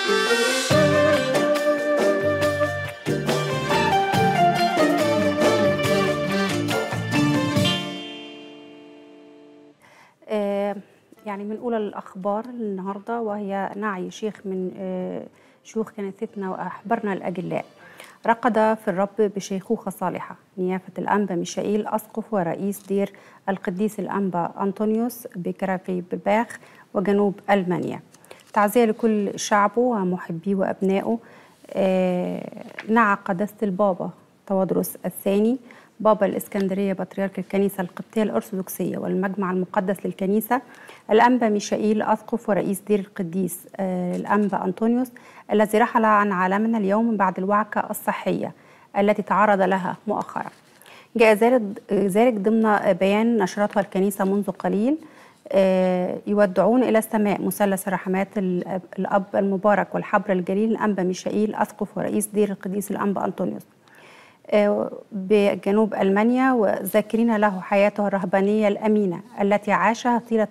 آه، يعني من أولى الأخبار النهاردة وهي نعي شيخ من آه، شيوخ كنيستنا وأحبارنا الأجلاء رقد في الرب بشيخوخة صالحة نيافة الأنبا ميشائيل أسقف ورئيس دير القديس الأنبا أنطونيوس بكرافي بباخ وجنوب ألمانيا تعزية لكل شعبه ومحبيه وأبنائه آه، نعى قداسة البابا تودرس الثاني بابا الإسكندرية بطريرك الكنيسة القبطية الأرثوذكسية والمجمع المقدس للكنيسة الأنبا ميشائيل أسقف ورئيس دير القديس آه، الأنبا أنطونيوس الذي رحل عن عالمنا اليوم بعد الوعكة الصحية التي تعرض لها مؤخرا جاء ذلك ذلك ضمن بيان نشرتها الكنيسة منذ قليل آه، يودعون إلى السماء مثلث الرحمات الأب الأب المبارك والحبر الجليل الأنبا ميشائيل أسقف ورئيس دير القديس الأنبا أنطونيوس آه، بجنوب ألمانيا وذاكرين له حياته الرهبانية الأمينة التي عاشها طيلة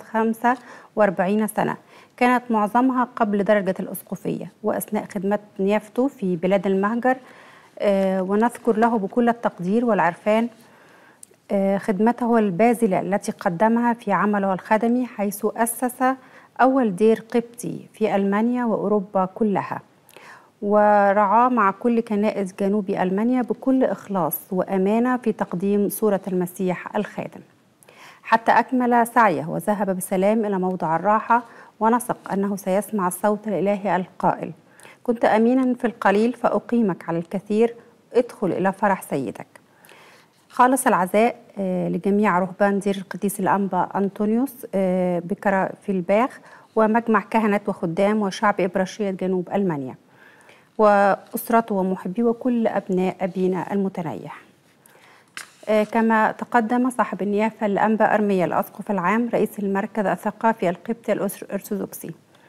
45 سنة كانت معظمها قبل درجة الأسقفية وأثناء خدمة نيافته في بلاد المهجر آه، ونذكر له بكل التقدير والعرفان آه، خدمته الباذلة التي قدمها في عمله الخدمي حيث أسس أول دير قبطي في ألمانيا وأوروبا كلها ورعاه مع كل كنائس جنوب ألمانيا بكل إخلاص وأمانة في تقديم صورة المسيح الخادم حتى أكمل سعيه وذهب بسلام إلى موضع الراحة ونثق أنه سيسمع الصوت الإلهي القائل كنت أمينا في القليل فأقيمك على الكثير ادخل إلى فرح سيدك خالص العزاء آه، لجميع رهبان دير القديس الأنبا أنطونيوس آه، بكرا في الباخ ومجمع كهنة وخدام وشعب إبراشية جنوب ألمانيا وأسرته ومحبيه وكل أبناء أبينا المتنيح آه، كما تقدم صاحب النيافة الأنبا أرميا الأسقف العام رئيس المركز الثقافي القبطي الأس- الأرثوذكسي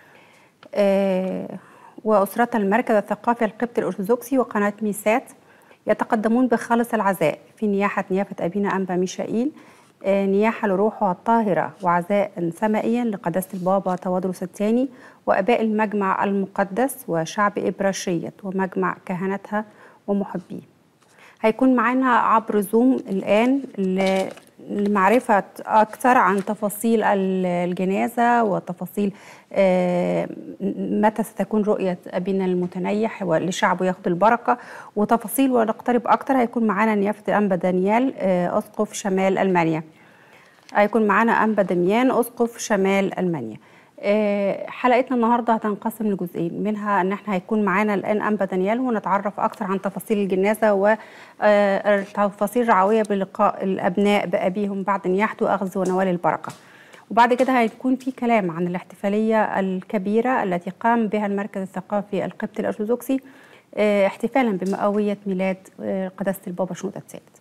آه، وأسرة المركز الثقافي القبطي الأرثوذكسي وقناة ميسات يتقدمون بخالص العزاء في نياحة نيافة أبينا أنبا ميشائيل آه، نياحة لروحه الطاهرة وعزاء سمائيا لقداسة البابا تودرس الثاني وأباء المجمع المقدس وشعب إبراشية ومجمع كهنتها ومحبيه هيكون معانا عبر زوم الآن ل- لمعرفة أكثر عن تفاصيل ال- الجنازة وتفاصيل آه، متى ستكون رؤية أبينا المتنيح ولشعبه ياخد البركة وتفاصيل ونقترب أكثر هيكون معانا نيافة الأنبا دانيال آه، أسقف شمال ألمانيا هيكون معانا أنبا دميان أسقف شمال ألمانيا آه، حلقتنا النهارده هتنقسم لجزئين منها ان احنا هيكون معانا الان انبا دانيال ونتعرف اكثر عن تفاصيل الجنازه وتفاصيل رعويه بلقاء الابناء بابيهم بعد نياحته واخذ ونوال البركه وبعد كده هيكون في كلام عن الاحتفاليه الكبيره التي قام بها المركز الثقافي القبطي الارثوذكسي آه، احتفالا بمئويه ميلاد آه، قداسه البابا شنودة الثالث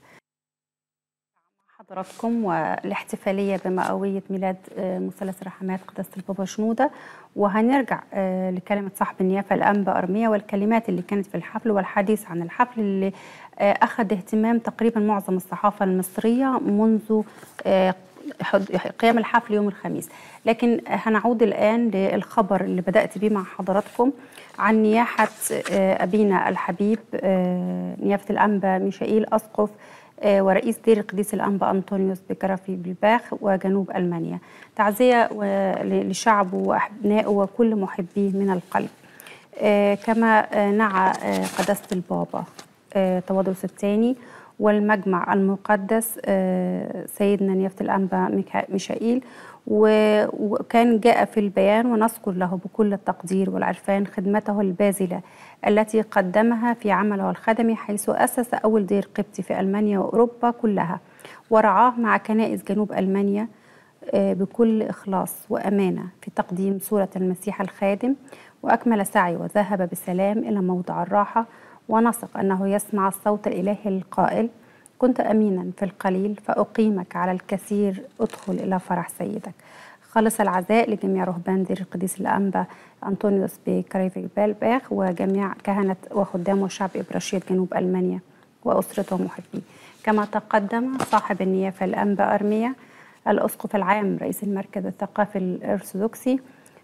حضراتكم والاحتفالية بمئوية ميلاد آه، مثلث رحمات قداسة البابا شنودة وهنرجع آه، لكلمة صاحب النيافة الأنبا أرمية والكلمات اللي كانت في الحفل والحديث عن الحفل اللي آه، أخذ اهتمام تقريبا معظم الصحافة المصرية منذ آه، حد- قيام الحفل يوم الخميس لكن هنعود الآن للخبر اللي بدأت بيه مع حضراتكم عن نياحة آه، أبينا الحبيب آه، نيافة الأنبا ميشائيل أسقف آه، ورئيس دير القديس الأنبا أنطونيوس بكرفي بالباخ وجنوب ألمانيا تعزية و- ل- لشعبه وأبنائه وكل محبيه من القلب آه، كما آه، نعى آه، قداسة البابا آه، تودرس الثاني والمجمع المقدس آه، سيدنا نيافة الأنبا ميكا- ميشائيل و- وكان جاء في البيان ونذكر له بكل التقدير والعرفان خدمته الباذلة التي قدمها في عمله الخدمي حيث أسس أول دير قبطي في ألمانيا وأوروبا كلها ورعاه مع كنائس جنوب ألمانيا آه، بكل إخلاص وأمانة في تقديم صورة المسيح الخادم وأكمل سعيه وذهب بسلام إلى موضع الراحة ونثق أنه يسمع الصوت الإلهي القائل كنت أمينا في القليل فأقيمك على الكثير ادخل إلى فرح سيدك خلص العزاء لجميع رهبان دير القديس الأنبا أنطونيوس بكريفي بالباخ وجميع كهنة وخدام وشعب إبراشية جنوب ألمانيا وأسرته ومحبيه كما تقدم صاحب النيافة الأنبا أرميا الأسقف العام رئيس المركز الثقافي الأرثوذكسي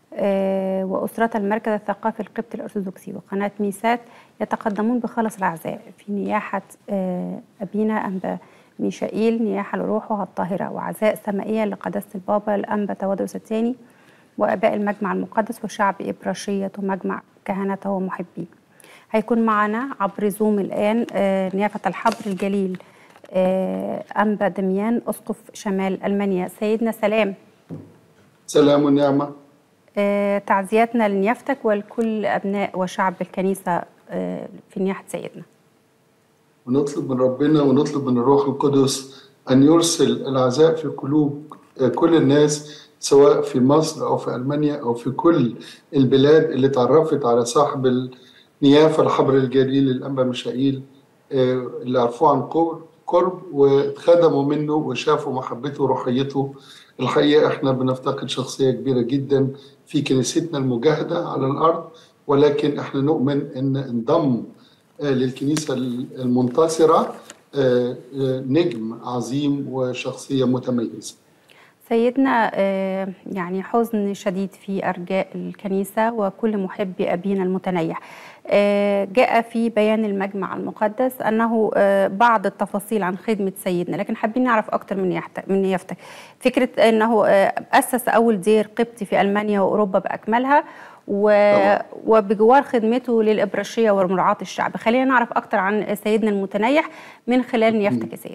آه، وأسرة المركز الثقافي القبطي الأرثوذكسي وقناة ميسات يتقدمون بخلص الأعزاء في نياحة آه، أبينا أنبا ميشائيل نياحة لروحها الطاهرة وعزاء سمائية لقداسة البابا الأنبا تودرس الثاني وآباء المجمع المقدس وشعب إبراشية ومجمع كهنته ومحبيه هيكون معنا عبر زوم الآن آه، نيافة الحبر الجليل آه، أنبا دميان أسقف شمال ألمانيا سيدنا سلام سلام ونعمة آه، تعزياتنا لنيافتك ولكل أبناء وشعب الكنيسة آه، في نياحة سيدنا ونطلب من ربنا ونطلب من الروح القدس أن يرسل العزاء في قلوب كل الناس سواء في مصر أو في ألمانيا أو في كل البلاد اللي تعرفت على صاحب النيافة الحبر الجليل الأنبا ميشائيل آه، اللي عرفوه عن قرب قرب واتخدموا منه وشافوا محبته وروحيته الحقيقة احنا بنفتقد شخصية كبيرة جدا في كنيستنا المجاهدة على الأرض ولكن احنا نؤمن ان انضم آه، للكنيسة المنتصرة آه، آه، نجم عظيم وشخصية متميزة سيدنا آه، يعني حزن شديد في أرجاء الكنيسة وكل محبي أبينا المتنيح آه، جاء في بيان المجمع المقدس أنه آه، بعض التفاصيل عن خدمة سيدنا لكن حابين نعرف أكتر من يحت- من يفتك فكرة أنه آه، أسس أول دير قبطي في ألمانيا وأوروبا بأكملها و... طبعا. وبجوار خدمته للإبراشية ومراعاة الشعب خلينا نعرف أكتر عن سيدنا المتنيح من خلال نيافتك يا سيدنا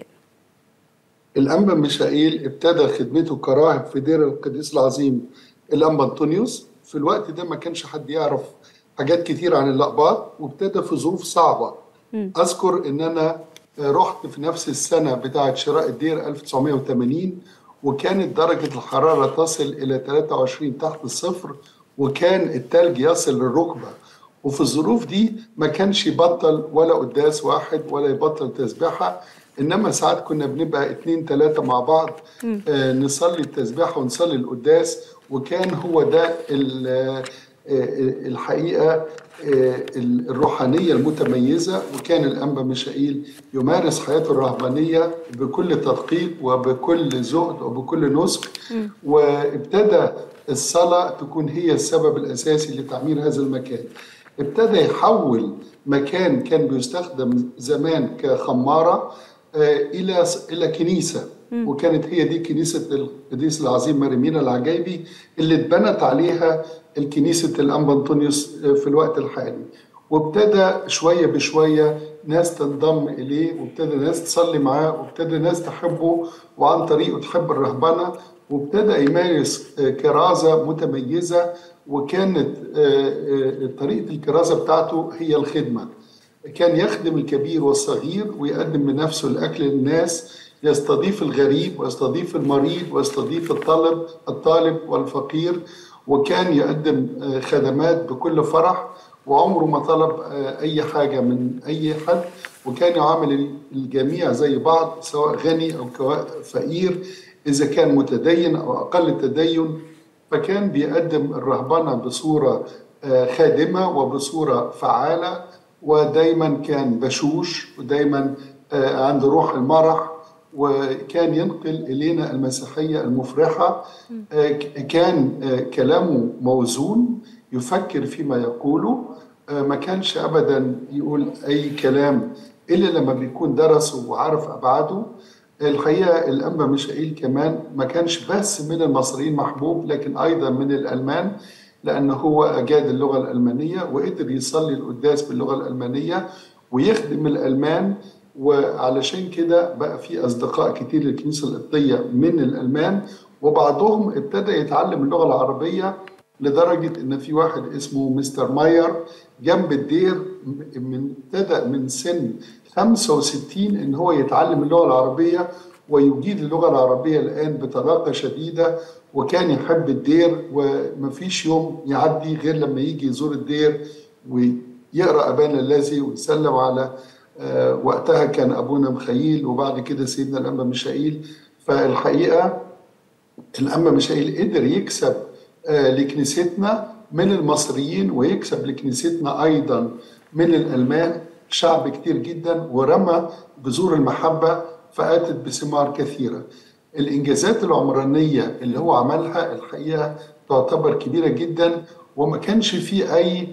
الأنبا ميشائيل ابتدى خدمته كراهب في دير القديس العظيم الأنبا أنطونيوس في الوقت ده ما كانش حد يعرف حاجات كتير عن الأقباط وابتدى في ظروف صعبة أذكر إن أنا رحت في نفس السنة بتاعة شراء الدير 1980 وكانت درجة الحرارة تصل إلى 23 تحت الصفر وكان التلج يصل للركبة وفي الظروف دي ما كانش يبطل ولا قداس واحد ولا يبطل تسبيحة إنما ساعات كنا بنبقى اتنين تلاتة مع بعض آه نصلي التسبيحة ونصلي القداس وكان هو ده ال- آه، آه، الحقيقة آه، الروحانية المتميزة وكان الأنبا ميشائيل يمارس حياته الرهبانية بكل تدقيق وبكل زهد وبكل نسك وابتدى الصلاة تكون هي السبب الأساسي لتعمير هذا المكان ابتدى يحول مكان كان بيستخدم زمان كخمارة آه، إلى إلى كنيسة وكانت هي دي كنيسة القديس العظيم مريمينا العجيبي اللي اتبنت عليها الكنيسة الأنبا أنطونيوس آه، في الوقت الحالي وابتدى شوية بشوية ناس تنضم إليه وابتدى ناس تصلي معاه وابتدى ناس تحبه وعن طريقه تحب الرهبنة وابتدى يمارس آه، كرازة متميزة وكانت آه، آه، طريقة الكرازة بتاعته هي الخدمة كان يخدم الكبير والصغير ويقدم بنفسه الأكل للناس يستضيف الغريب ويستضيف المريض ويستضيف الطالب الطالب والفقير وكان يقدم آه، خدمات بكل فرح وعمره ما طلب آه، أي حاجة من أي حد وكان يعامل الجميع زي بعض سواء غني أو كوا- فقير إذا كان متدين أو أقل تدين فكان بيقدم الرهبنة بصورة آه، خادمة وبصورة فعالة ودايما كان بشوش ودايما آه، عنده روح المرح وكان ينقل إلينا المسيحية المفرحة آه، ك- كان آه، كلامه موزون يفكر فيما يقوله آه، ما كانش أبدا يقول أي كلام إلا لما بيكون درسه وعارف أبعاده الحقيقة الأنبا ميشائيل كمان ما كانش بس من المصريين محبوب لكن أيضا من الألمان لأنه هو أجاد اللغة الألمانية وقدر يصلي القداس باللغة الألمانية ويخدم الألمان وعلشان كده بقى في أصدقاء كتير للكنيسة القبطية من الألمان وبعضهم ابتدى يتعلم اللغة العربية لدرجة إن في واحد اسمه مستر ماير جنب الدير من ابتدأ من سن 65 إن هو يتعلم اللغة العربية ويجيد اللغة العربية الآن بطلاقة شديدة وكان يحب الدير ومفيش يوم يعدي غير لما يجي يزور الدير ويقرأ أبانا الذي ويسلم على آه، وقتها كان أبونا مخيل وبعد كده سيدنا الأنبا ميشائيل فالحقيقة الأنبا ميشائيل قدر يكسب آه، لكنيستنا من المصريين ويكسب لكنيستنا أيضا من الألمان شعب كتير جدا ورمى بذور المحبة فأتت بثمار كثيرة الإنجازات العمرانية اللي هو عملها الحقيقة تعتبر كبيرة جدا وما كانش في أي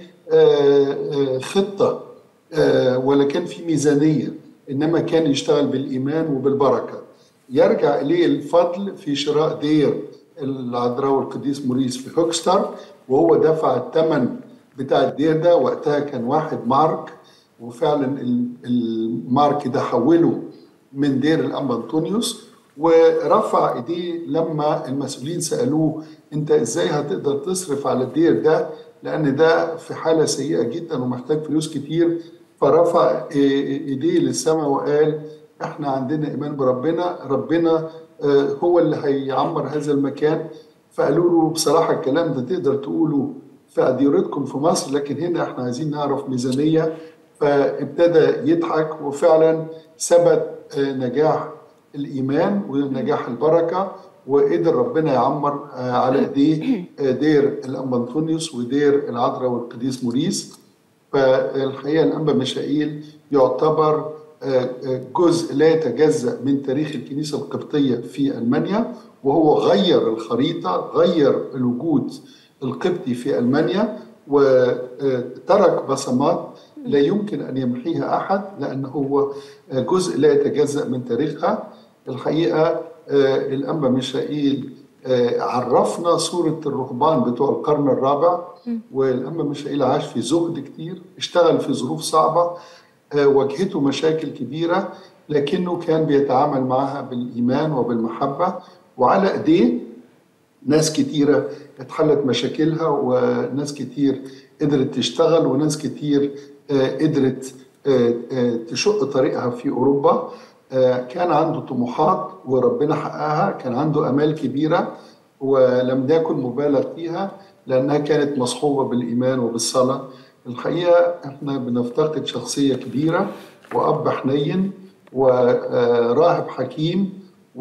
خطة ولا كان في ميزانية إنما كان يشتغل بالإيمان وبالبركة يرجع إليه الفضل في شراء دير العذراء والقديس موريس في هوكستر وهو دفع الثمن بتاع الدير ده وقتها كان واحد مارك وفعلا المارك ده حوله من دير الأنبا أنطونيوس ورفع ايديه لما المسؤولين سالوه انت ازاي هتقدر تصرف على الدير ده لان ده في حاله سيئه جدا ومحتاج فلوس كتير فرفع ايديه للسماء وقال احنا عندنا ايمان بربنا ربنا هو اللي هيعمر هذا المكان فقالوا له بصراحه الكلام ده تقدر تقوله في اديرتكم في مصر لكن هنا احنا عايزين نعرف ميزانيه فابتدى يضحك وفعلا ثبت نجاح الايمان ونجاح البركه وقدر ربنا يعمر على ايديه دير الانبا انطونيوس ودير العذراء والقديس موريس فالحقيقه الانبا ميشائيل يعتبر جزء لا يتجزا من تاريخ الكنيسه القبطيه في المانيا وهو غير الخريطه غير الوجود القبطي في المانيا وترك بصمات لا يمكن ان يمحيها احد لانه هو جزء لا يتجزا من تاريخها الحقيقه الانبا ميشائيل عرفنا صوره الرهبان بتوع القرن الرابع والانبا ميشائيل عاش في زهد كتير اشتغل في ظروف صعبه واجهته مشاكل كبيره لكنه كان بيتعامل معها بالايمان وبالمحبه وعلى ايديه ناس كتيره اتحلت مشاكلها وناس كتير قدرت تشتغل وناس كتير قدرت تشق طريقها في اوروبا كان عنده طموحات وربنا حققها كان عنده امال كبيره ولم يكن مبالغ فيها لانها كانت مصحوبه بالايمان وبالصلاه الحقيقه احنا بنفتقد شخصيه كبيره واب حنين وراهب حكيم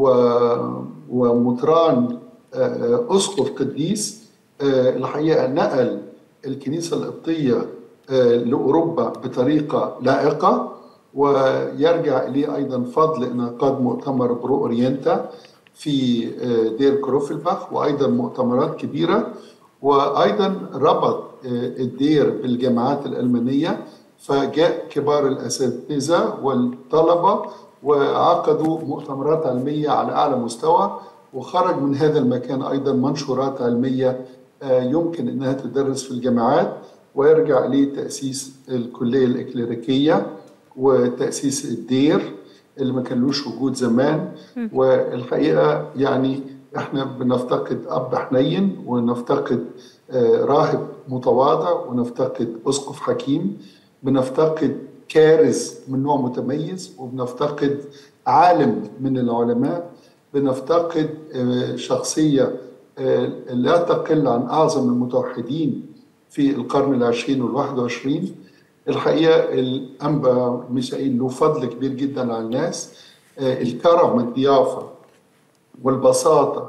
ومطران اسقف قديس الحقيقه نقل الكنيسه القبطيه لاوروبا بطريقه لائقه ويرجع اليه ايضا فضل انعقاد مؤتمر برو اورينتا في دير كروفلباخ وايضا مؤتمرات كبيره وايضا ربط الدير بالجامعات الالمانيه فجاء كبار الاساتذه والطلبه وعقدوا مؤتمرات علميه على اعلى مستوى وخرج من هذا المكان ايضا منشورات علميه يمكن انها تدرس في الجامعات ويرجع اليه تاسيس الكليه الاكليريكيه وتاسيس الدير اللي ما كانلوش وجود زمان والحقيقه يعني احنا بنفتقد اب حنين ونفتقد راهب متواضع ونفتقد اسقف حكيم بنفتقد كارز من نوع متميز وبنفتقد عالم من العلماء بنفتقد شخصيه لا تقل عن اعظم المتوحدين في القرن العشرين والواحد وعشرين الحقيقه الانبا ميشائيل له فضل كبير جدا على الناس الكرم الضيافه والبساطه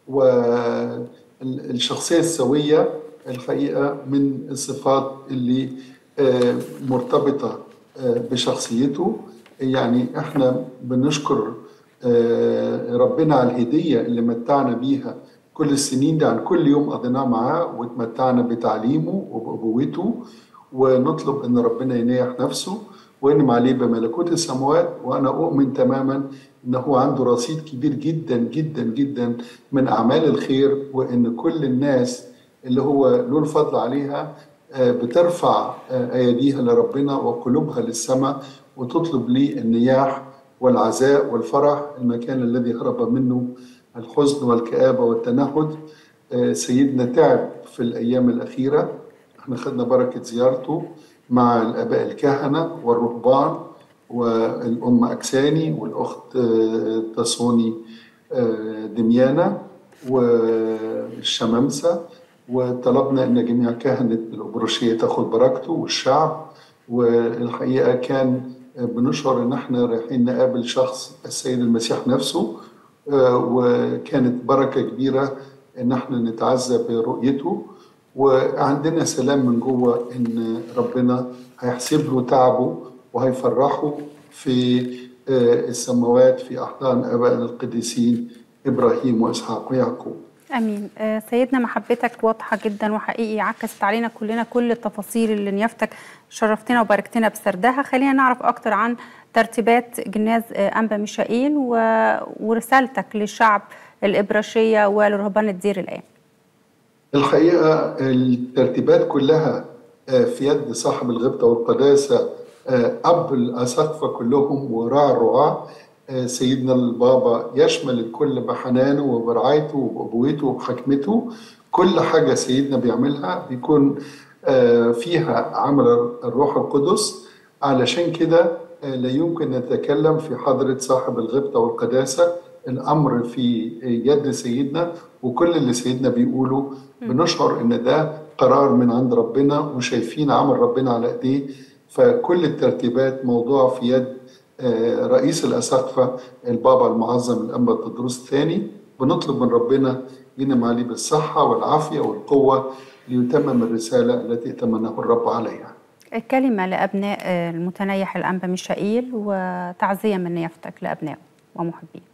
والشخصيه السويه الحقيقه من الصفات اللي مرتبطه بشخصيته يعني احنا بنشكر ربنا على الهديه اللي متعنا بيها كل السنين دي عن كل يوم قضيناه معاه واتمتعنا بتعليمه وبأبوته ونطلب ان ربنا ينيح نفسه وانم عليه بملكوت السماوات وانا اؤمن تماما انه عنده رصيد كبير جدا جدا جدا من اعمال الخير وان كل الناس اللي هو له الفضل عليها بترفع ايديها لربنا وقلوبها للسماء وتطلب لي النياح والعزاء والفرح المكان الذي هرب منه الحزن والكآبة والتنهد سيدنا تعب في الأيام الأخيرة احنا خدنا بركة زيارته مع الآباء الكهنة والرهبان والأم أكساني والأخت تاسوني دميانة والشمامسة وطلبنا أن جميع كهنة الأبروشية تاخد بركته والشعب والحقيقة كان بنشعر ان احنا رايحين نقابل شخص السيد المسيح نفسه وكانت بركه كبيره ان احنا نتعزى برؤيته وعندنا سلام من جوه ان ربنا هيحسب له تعبه وهيفرحه في السماوات في احضان ابائنا القديسين ابراهيم واسحاق ويعقوب. امين آه، سيدنا محبتك واضحه جدا وحقيقي عكست علينا كلنا كل التفاصيل اللي نيافتك شرفتنا وباركتنا بسردها خلينا نعرف اكتر عن ترتيبات جناز آه، انبا ميشائيل و- ورسالتك للشعب الابراشيه ولرهبان الدير الان الحقيقة الترتيبات كلها آه، في يد صاحب الغبطة والقداسة آه، أب الأساقفة كلهم وراعي الرعاة آه، سيدنا البابا يشمل الكل بحنانه وبرعايته وبأبوته وبحكمته كل حاجة سيدنا بيعملها بيكون آه، فيها عمل الروح القدس علشان كده آه، لا يمكن نتكلم في حضرة صاحب الغبطة والقداسة الأمر في يد سيدنا وكل اللي سيدنا بيقوله بنشعر إن ده قرار من عند ربنا وشايفين عمل ربنا على إيديه فكل الترتيبات موضوع في يد آه، رئيس الأساقفة البابا المعظم الأنبا تدروس الثاني بنطلب من ربنا ينعم عليه بالصحة والعافية والقوة ليتمم الرسالة التي ائتمنه الرب عليها كلمه لابناء آه، المتنيح الانبا ميشائيل وتعزيه من نيافتك لابنائه ومحبيه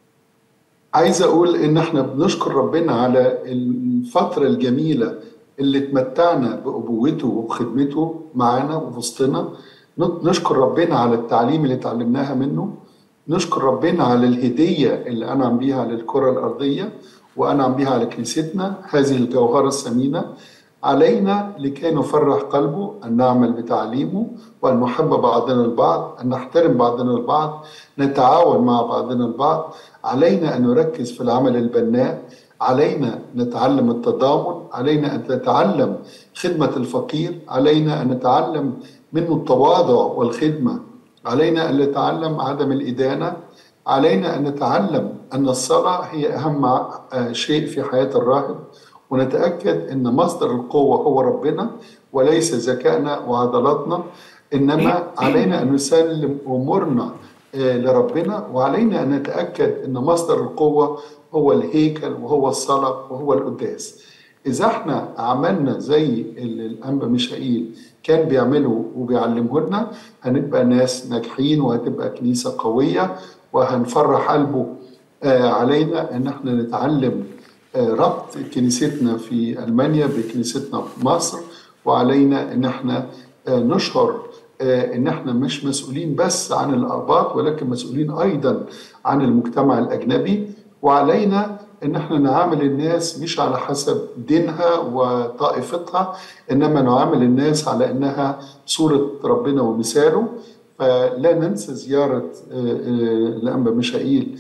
عايز اقول ان احنا بنشكر ربنا على الفتره الجميله اللي اتمتعنا بابوته وبخدمته معانا وفي وسطنا نشكر ربنا على التعليم اللي اتعلمناها منه نشكر ربنا على الهديه اللي انعم بيها للكره الارضيه وانعم بيها على كنيستنا هذه الجوهره الثمينه علينا لكي نفرح قلبه أن نعمل بتعليمه وأن نحب بعضنا البعض أن نحترم بعضنا البعض نتعاون مع بعضنا البعض علينا أن نركز في العمل البناء علينا نتعلم التضامن علينا أن نتعلم خدمة الفقير علينا أن نتعلم منه التواضع والخدمة علينا أن نتعلم عدم الإدانة علينا أن نتعلم أن الصلاة هي أهم آه، شيء في حياة الراهب ونتأكد أن مصدر القوة هو ربنا وليس ذكائنا وعضلاتنا إنما علينا أن نسلم أمورنا آه، لربنا وعلينا أن نتأكد أن مصدر القوة هو الهيكل وهو الصلاة وهو القداس إذا احنا عملنا زي اللي الأنبا ميشائيل كان بيعمله وبيعلمه لنا هنبقى ناس ناجحين وهتبقى كنيسة قوية وهنفرح قلبه آه، علينا ان احنا نتعلم آه، ربط كنيستنا في المانيا بكنيستنا في مصر وعلينا ان احنا آه، نشعر آه، ان احنا مش مسؤولين بس عن الاباط ولكن مسؤولين ايضا عن المجتمع الاجنبي وعلينا ان احنا نعامل الناس مش على حسب دينها وطائفتها انما نعامل الناس على انها صوره ربنا ومثاله فلا ننسى زياره آه، آه، الانبا ميشائيل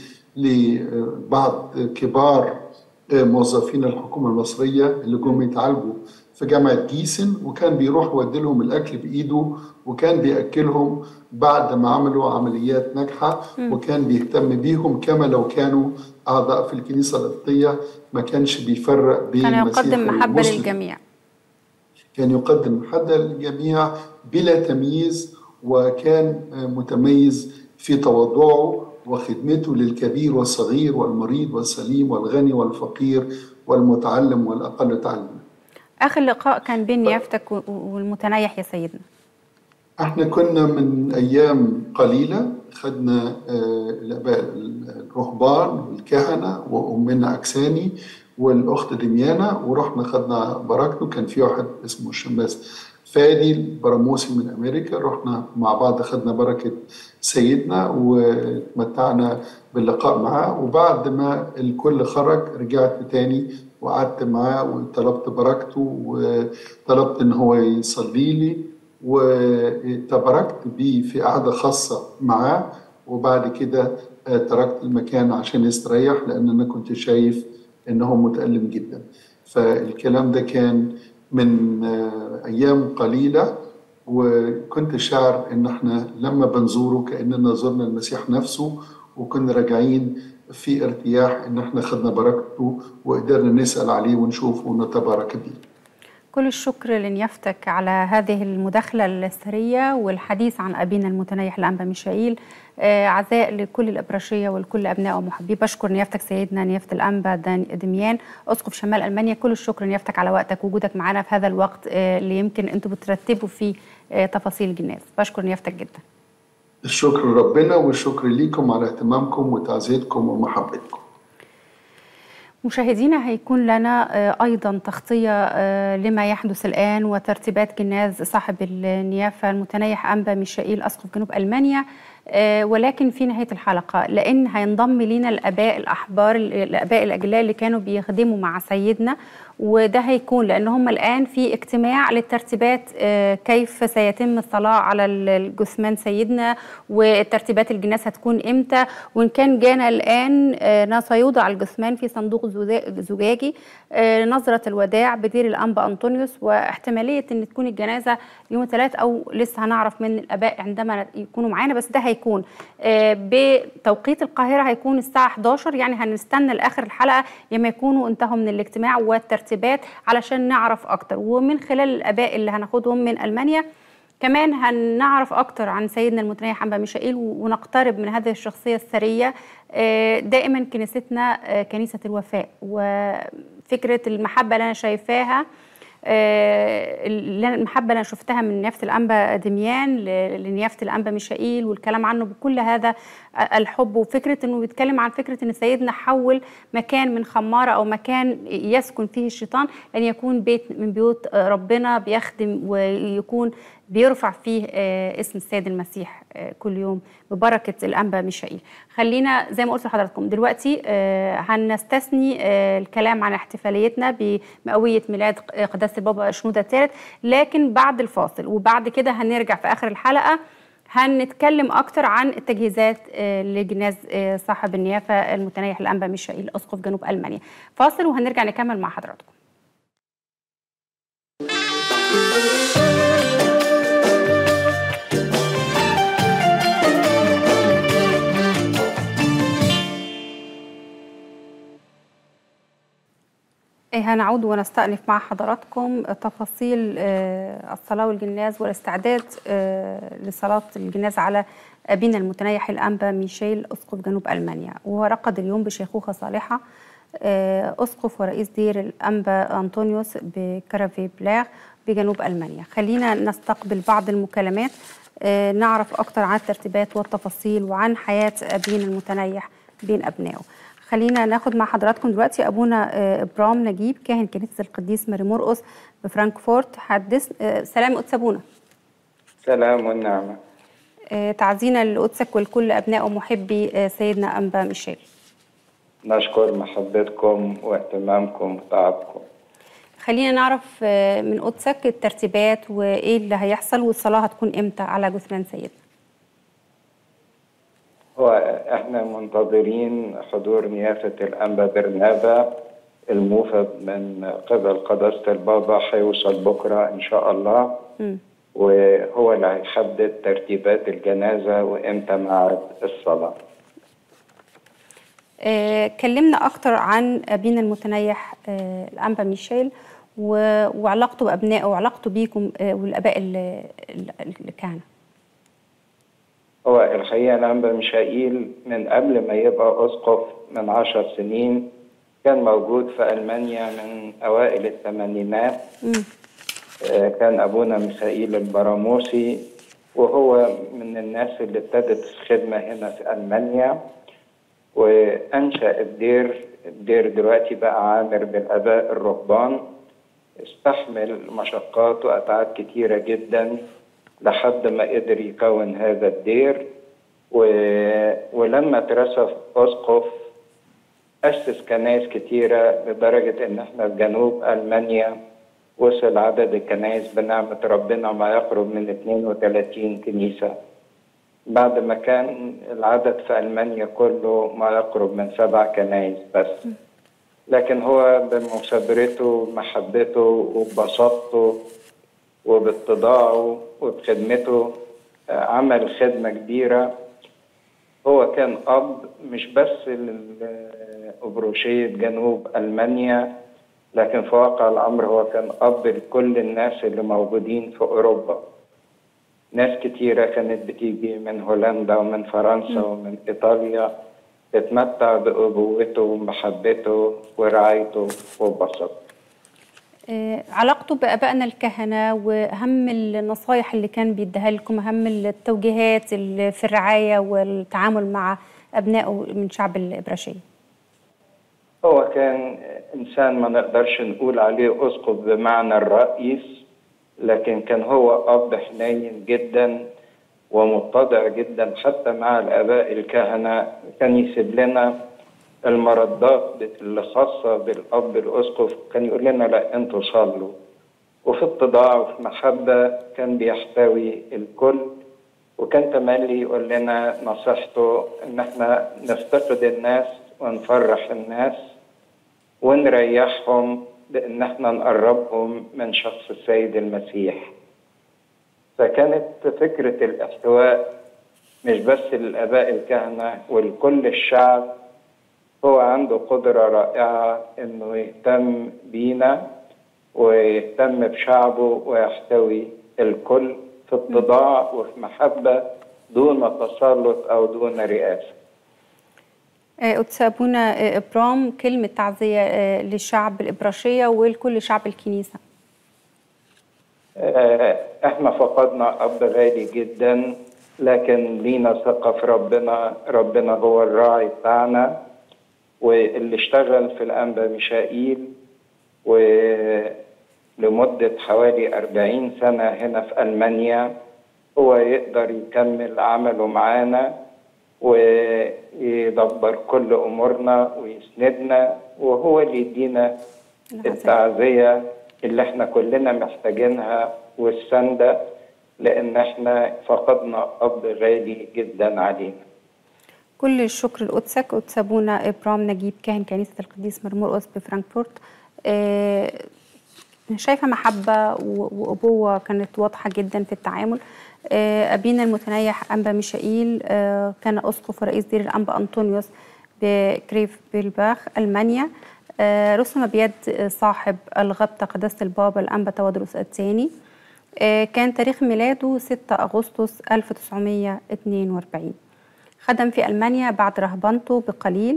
لبعض كبار آه، موظفين الحكومه المصريه اللي جم يتعالجوا في جامعه جيسن وكان بيروح يودي لهم الاكل بايده وكان بياكلهم بعد ما عملوا عمليات ناجحه وكان بيهتم بيهم كما لو كانوا اعضاء في الكنيسه القبطيه ما كانش بيفرق بين كان المسيح يقدم محبه والمسلم. للجميع كان يقدم محبة للجميع بلا تمييز وكان متميز في تواضعه وخدمته للكبير والصغير والمريض والسليم والغني والفقير والمتعلم والأقل تعلما اخر لقاء كان بين نيافتك و- و- والمتنيح يا سيدنا احنا كنا من ايام قليله خدنا آه، الاباء الرهبان والكهنه وامنا اكساني والاخت دميانه ورحنا خدنا بركته كان في واحد اسمه الشماس فادي البراموسي من امريكا رحنا مع بعض خدنا بركه سيدنا وتمتعنا باللقاء معاه وبعد ما الكل خرج رجعت تاني وقعدت معاه وطلبت بركته وطلبت ان هو يصلي لي وتبركت بيه في قعدة خاصة معاه وبعد كده آه، تركت المكان عشان يستريح لأن أنا كنت شايف إن هو متألم جدا فالكلام ده كان من آه، أيام قليلة وكنت شاعر إن إحنا لما بنزوره كأننا زرنا المسيح نفسه وكنا راجعين في ارتياح إن إحنا خدنا بركته وقدرنا نسأل عليه ونشوفه ونتبارك بيه كل الشكر لنيافتك على هذه المداخلة السرية والحديث عن أبينا المتنيح الأنبا ميشائيل آه، عزاء لكل الإبراشية ولكل أبناء ومحبيه بشكر نيافتك سيدنا نيافة الأنبا دان- دميان أسقف شمال ألمانيا كل الشكر نيافتك على وقتك وجودك معنا في هذا الوقت آه، اللي يمكن أنتم بترتبوا فيه آه، تفاصيل الجناز بشكر نيافتك جدا الشكر لربنا والشكر ليكم على اهتمامكم وتعزيتكم ومحبتكم مشاهدينا هيكون لنا ايضا تغطيه لما يحدث الان وترتيبات جناز صاحب النيافه المتنيح انبا ميشائيل اسقف جنوب المانيا ولكن في نهايه الحلقه لان هينضم لينا الاباء الاحبار الاباء الاجلاء اللي كانوا بيخدموا مع سيدنا وده هيكون لان هم الان في اجتماع للترتيبات كيف سيتم الصلاه على الجثمان سيدنا وترتيبات الجناز هتكون امتى وان كان جانا الان سيوضع الجثمان في صندوق زجاجي نظره الوداع بدير الانبا انطونيوس واحتماليه ان تكون الجنازه يوم الثلاث او لسه هنعرف من الاباء عندما يكونوا معانا بس ده هيكون بتوقيت القاهره هيكون الساعه 11 يعني هنستنى لاخر الحلقه لما يكونوا انتهوا من الاجتماع والترتيبات علشان نعرف اكتر ومن خلال الاباء اللي هناخدهم من المانيا كمان هنعرف اكتر عن سيدنا المتنيح انبا ميشائيل ونقترب من هذه الشخصيه الثريه دائما كنيستنا كنيسه الوفاء وفكره المحبه اللي انا شايفاها المحبة اللي أنا شفتها من نيافة الأنبا دميان لنيافة الأنبا ميشائيل والكلام عنه بكل هذا الحب وفكرة أنه بيتكلم عن فكرة أن سيدنا حول مكان من خمارة أو مكان يسكن فيه الشيطان لأن يكون بيت من بيوت ربنا بيخدم ويكون بيرفع فيه اسم السيد المسيح كل يوم ببركة الأنبا ميشائيل خلينا زي ما قلت لحضراتكم دلوقتي هنستثني الكلام عن احتفاليتنا بمئوية ميلاد قداسة البابا شنودة الثالث لكن بعد الفاصل وبعد كده هنرجع في آخر الحلقة هنتكلم أكتر عن التجهيزات لجناز صاحب النيافة المتنيح الأنبا ميشائيل أسقف جنوب ألمانيا فاصل وهنرجع نكمل مع حضراتكم هنعود ونستأنف مع حضراتكم تفاصيل الصلاة والجناز والاستعداد لصلاة الجناز على أبينا المتنيح الأنبا ميشيل أسقف جنوب ألمانيا وهو رقد اليوم بشيخوخة صالحة أسقف ورئيس دير الأنبا أنطونيوس بكرافي بلاغ بجنوب ألمانيا خلينا نستقبل بعض المكالمات نعرف أكثر عن الترتيبات والتفاصيل وعن حياة أبينا المتنيح بين أبنائه خلينا ناخد مع حضراتكم دلوقتي ابونا ابرام نجيب كاهن كنيسه القديس ماري مرقس بفرانكفورت حدث سلام قدس ابونا سلام والنعمه تعزينا لقدسك ولكل ابناء ومحبي سيدنا انبا ميشيل نشكر محبتكم واهتمامكم وتعبكم خلينا نعرف من قدسك الترتيبات وايه اللي هيحصل والصلاه هتكون امتى على جثمان سيدنا هو احنا منتظرين حضور نيافة الأنبا برنابا الموفد من قبل قداسة البابا هيوصل بكرة إن شاء الله م. وهو اللي هيحدد ترتيبات الجنازة وإمتى موعد الصلاة آه كلمنا أكتر عن أبينا المتنيح آه الأنبا ميشيل وعلاقته بأبنائه وعلاقته بيكم آه والآباء اللي, اللي كانوا هو الحقيقة الأنبا ميشائيل من قبل ما يبقى أسقف من عشر سنين كان موجود في ألمانيا من أوائل الثمانينات كان أبونا ميخائيل البراموسي وهو من الناس اللي ابتدت الخدمة هنا في ألمانيا وأنشأ الدير الدير دلوقتي بقى عامر بالآباء الرهبان استحمل مشقات وأتعاب كتيرة جدا لحد ما قدر يكون هذا الدير و... ولما اترسف أسقف أسس كنائس كتيرة لدرجة إن إحنا في جنوب ألمانيا وصل عدد الكنائس بنعمة ربنا ما يقرب من 32 كنيسة بعد ما كان العدد في ألمانيا كله ما يقرب من سبع كنائس بس لكن هو بمثابرته ومحبته وببساطته وباتضاعه وبخدمته عمل خدمة كبيرة هو كان أب مش بس لأبروشية جنوب ألمانيا لكن في واقع الأمر هو كان أب لكل الناس اللي موجودين في أوروبا ناس كتيرة كانت بتيجي من هولندا ومن فرنسا م. ومن إيطاليا تتمتع بأبوته ومحبته ورعايته وبسطته علاقته بآبائنا الكهنة وأهم النصايح اللي كان بيديها لكم أهم التوجيهات في الرعاية والتعامل مع أبنائه من شعب الإبراشية هو كان إنسان ما نقدرش نقول عليه أسقف بمعنى الرئيس لكن كان هو أب حنين جدا ومتضع جدا حتى مع الآباء الكهنة كان يسيب لنا المردات اللي خاصة بالأب الأسقف كان يقول لنا لا أنتوا صلوا وفي اتضاع وفي محبة كان بيحتوي الكل وكان تملي يقول لنا نصيحته إن احنا نفتقد الناس ونفرح الناس ونريحهم بإن احنا نقربهم من شخص السيد المسيح فكانت فكرة الاحتواء مش بس للآباء الكهنة ولكل الشعب هو عنده قدرة رائعة إنه يهتم بينا ويهتم بشعبه ويحتوي الكل في اتضاع وفي محبة دون تسلط أو دون رئاسة قدس أبونا إبرام كلمة تعزية للشعب الإبراشية ولكل شعب الكنيسة احنا فقدنا اب غالي جدا لكن لينا ثقه في ربنا ربنا هو الراعي بتاعنا واللي اشتغل في الانبا ميشائيل ولمده حوالي 40 سنه هنا في المانيا هو يقدر يكمل عمله معانا ويدبر كل امورنا ويسندنا وهو اللي يدينا التعزيه اللي احنا كلنا محتاجينها والسندة لان احنا فقدنا اب غالي جدا علينا كل الشكر لقدسك قدس ابونا ابرام نجيب كاهن كنيسه القديس مرمرقس بفرانكفورت آه شايفه محبه وابوه كانت واضحه جدا في التعامل آه ابينا المتنيح انبا ميشائيل آه كان اسقف ورئيس دير الانبا انطونيوس بكريف بيلباخ المانيا رسم بيد صاحب الغبطة قداسة البابا الأنبا تودرس الثاني كان تاريخ ميلاده 6 أغسطس 1942 خدم في ألمانيا بعد رهبنته بقليل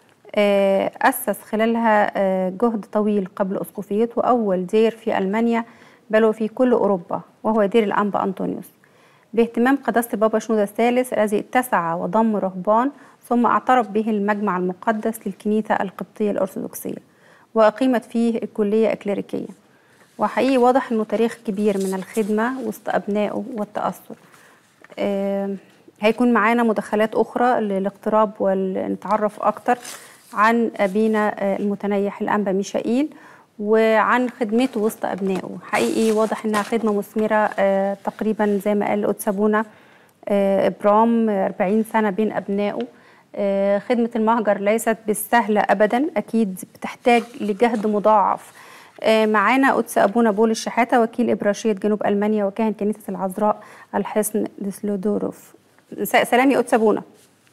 أسس خلالها جهد طويل قبل أسقفيته أول دير في ألمانيا بل وفي كل أوروبا وهو دير الأنبا أنطونيوس باهتمام قداسة البابا شنودة الثالث الذي اتسع وضم رهبان ثم اعترف به المجمع المقدس للكنيسة القبطية الأرثوذكسية وأقيمت فيه الكلية الكليريكية وحقيقي واضح أنه تاريخ كبير من الخدمة وسط أبنائه والتأثر آه هيكون معانا مداخلات أخرى للاقتراب ونتعرف أكتر عن أبينا المتنيح الأنبا ميشائيل وعن خدمته وسط أبنائه حقيقي واضح أنها خدمة مثمرة آه تقريبا زي ما قال قدس أبونا آه إبرام 40 سنة بين أبنائه خدمة المهجر ليست بالسهلة أبدا أكيد بتحتاج لجهد مضاعف معانا قدس أبونا بول الشحاتة وكيل إبراشية جنوب ألمانيا وكاهن كنيسة العذراء الحصن ديسلودورف سلام يا قدس أبونا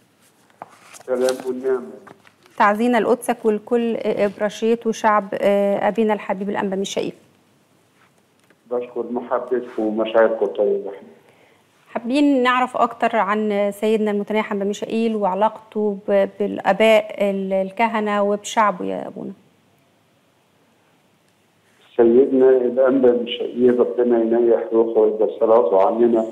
سلام والنعمة تعزينا لقدسك ولكل إبراشية وشعب أبينا الحبيب الأنبا ميشائيل بشكر محبتكم ومشاعركم الطيبة حابين نعرف اكتر عن سيدنا المتنيح انبا ميشائيل وعلاقته بالاباء الكهنه وبشعبه يا ابونا سيدنا الانبا ميشائيل ربنا ينيح روحه ويبقى صلاته عننا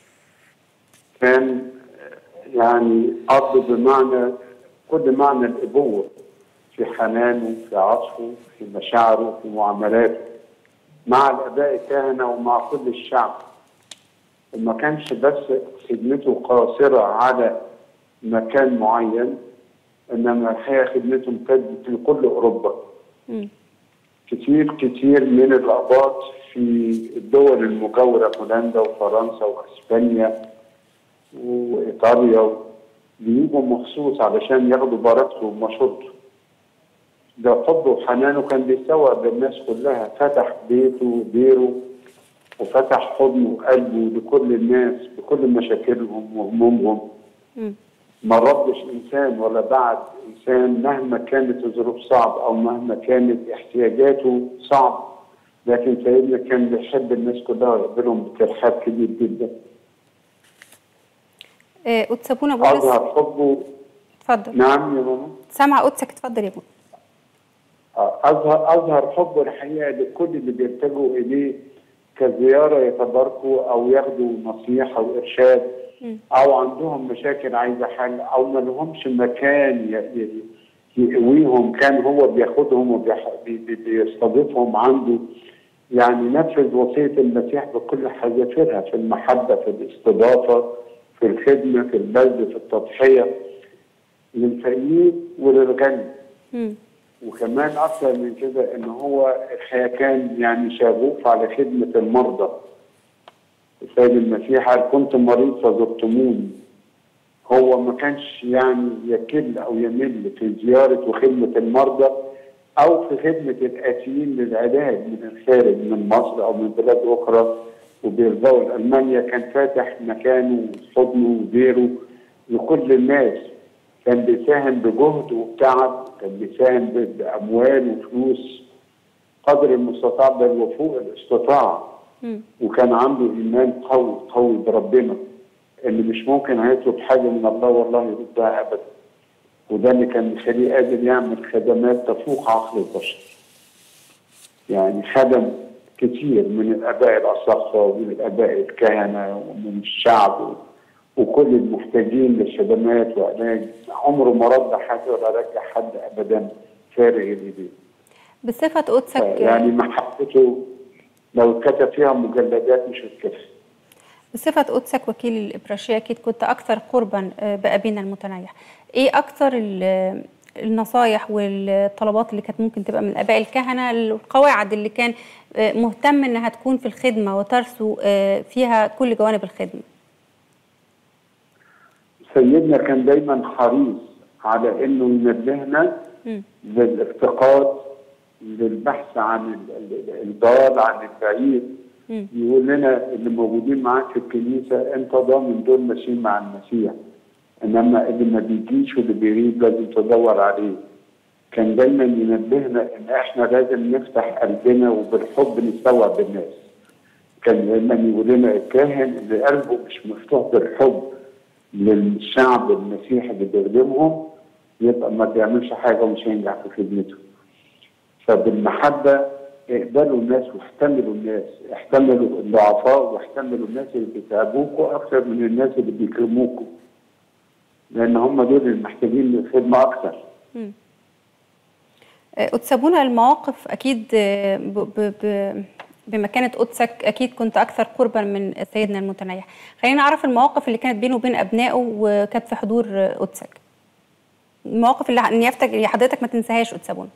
كان يعني اب بمعنى كل معنى الابوه في حنانه في عطفه في مشاعره في معاملاته مع الاباء الكهنه ومع كل الشعب وما كانش بس خدمته قاصرة على مكان معين إنما الحقيقة خدمته امتدت لكل أوروبا م. كتير كتير من الأقباط في الدول المجاورة هولندا وفرنسا وأسبانيا وإيطاليا بيجوا مخصوص علشان ياخدوا بركته ومشورته ده حبه وحنانه كان بيستوعب الناس كلها فتح بيته وديره وفتح حضنه وقلبه لكل الناس بكل مشاكلهم وهمومهم ما ردش انسان ولا بعد انسان مهما كانت الظروف صعب او مهما كانت احتياجاته صعب لكن سيدنا كان بيحب الناس كلها ويقبلهم بترحاب كبير جدا. قدس ابونا بولس اظهر حبه اتفضل نعم يا ماما سامع قدسك اتفضل يا ابونا اظهر اظهر حبه الحقيقه لكل اللي بيلتجوا اليه كزيارة يتباركوا أو ياخدوا نصيحة وإرشاد أو عندهم مشاكل عايزة حل أو ما لهمش مكان يقويهم كان هو بياخدهم وبيستضيفهم عنده يعني نفذ وصية المسيح بكل حذافيرها في المحبة في الاستضافة في الخدمة في البذل في التضحية للفقير وللغني مم. وكمان اكثر من كده ان هو كان يعني شغوف على خدمه المرضى السيد المسيح قال كنت مريض فزرتموني هو ما كانش يعني يكل او يمل في زياره وخدمه المرضى او في خدمه الاتيين للعلاج من الخارج من مصر او من بلاد اخرى وبيرجعوا لالمانيا كان فاتح مكانه وحضنه وديره لكل الناس كان بيساهم بجهد وبتعب كان بيساهم ب- باموال وفلوس قدر المستطاع بل وفوق الاستطاعه مم. وكان عنده ايمان قوي قوي بربنا اللي مش ممكن هيطلب حاجه من الله والله يردها ابدا وده اللي كان مخليه قادر يعمل خدمات تفوق عقل البشر يعني خدم كتير من الاباء الاصحاء ومن الاباء الكهنه ومن الشعب وكل المحتاجين للخدمات وعلاج عمره ما رد حد ولا رجع حد ابدا فارغ الايدين بصفة قدسك يعني محبته لو كتب فيها مجلدات مش هتكفي بصفة قدسك وكيل الإبراشية أكيد كنت أكثر قربا آه، بأبينا المتنيح إيه أكثر ال- النصايح والطلبات اللي كانت ممكن تبقى من الآباء الكهنة القواعد اللي كان آه، مهتم إنها تكون في الخدمة وترسو آه، فيها كل جوانب الخدمة سيدنا كان دايما حريص على انه ينبهنا مم. للافتقاد للبحث عن ال- ال- الضال عن البعيد مم. يقول لنا اللي موجودين معاك في الكنيسه انت ضامن دول ماشيين مع المسيح انما اللي ما بيجيش واللي بيغيب لازم تدور عليه كان دايما ينبهنا ان احنا لازم نفتح قلبنا وبالحب نستوعب الناس كان دايما يقول لنا الكاهن اللي قلبه مش مفتوح بالحب للشعب المسيحي اللي بيخدمهم يبقى ما بيعملش حاجه ومش هينجح في خدمته فبالمحبه اقبلوا الناس واحتملوا الناس احتملوا الضعفاء واحتملوا الناس اللي بيتعبوكوا اكثر من الناس اللي بيكرموكوا لان هم دول المحتاجين للخدمه اكثر مم. آه، أتسابونا المواقف أكيد آه، ب- ب- ب- بمكانة قدسك أكيد كنت أكثر قربا من سيدنا المتنيح خلينا نعرف المواقف اللي كانت بينه وبين أبنائه وكانت في حضور آه، قدسك المواقف اللي نيافتك اللي حضرتك ما تنساهاش أتسابونا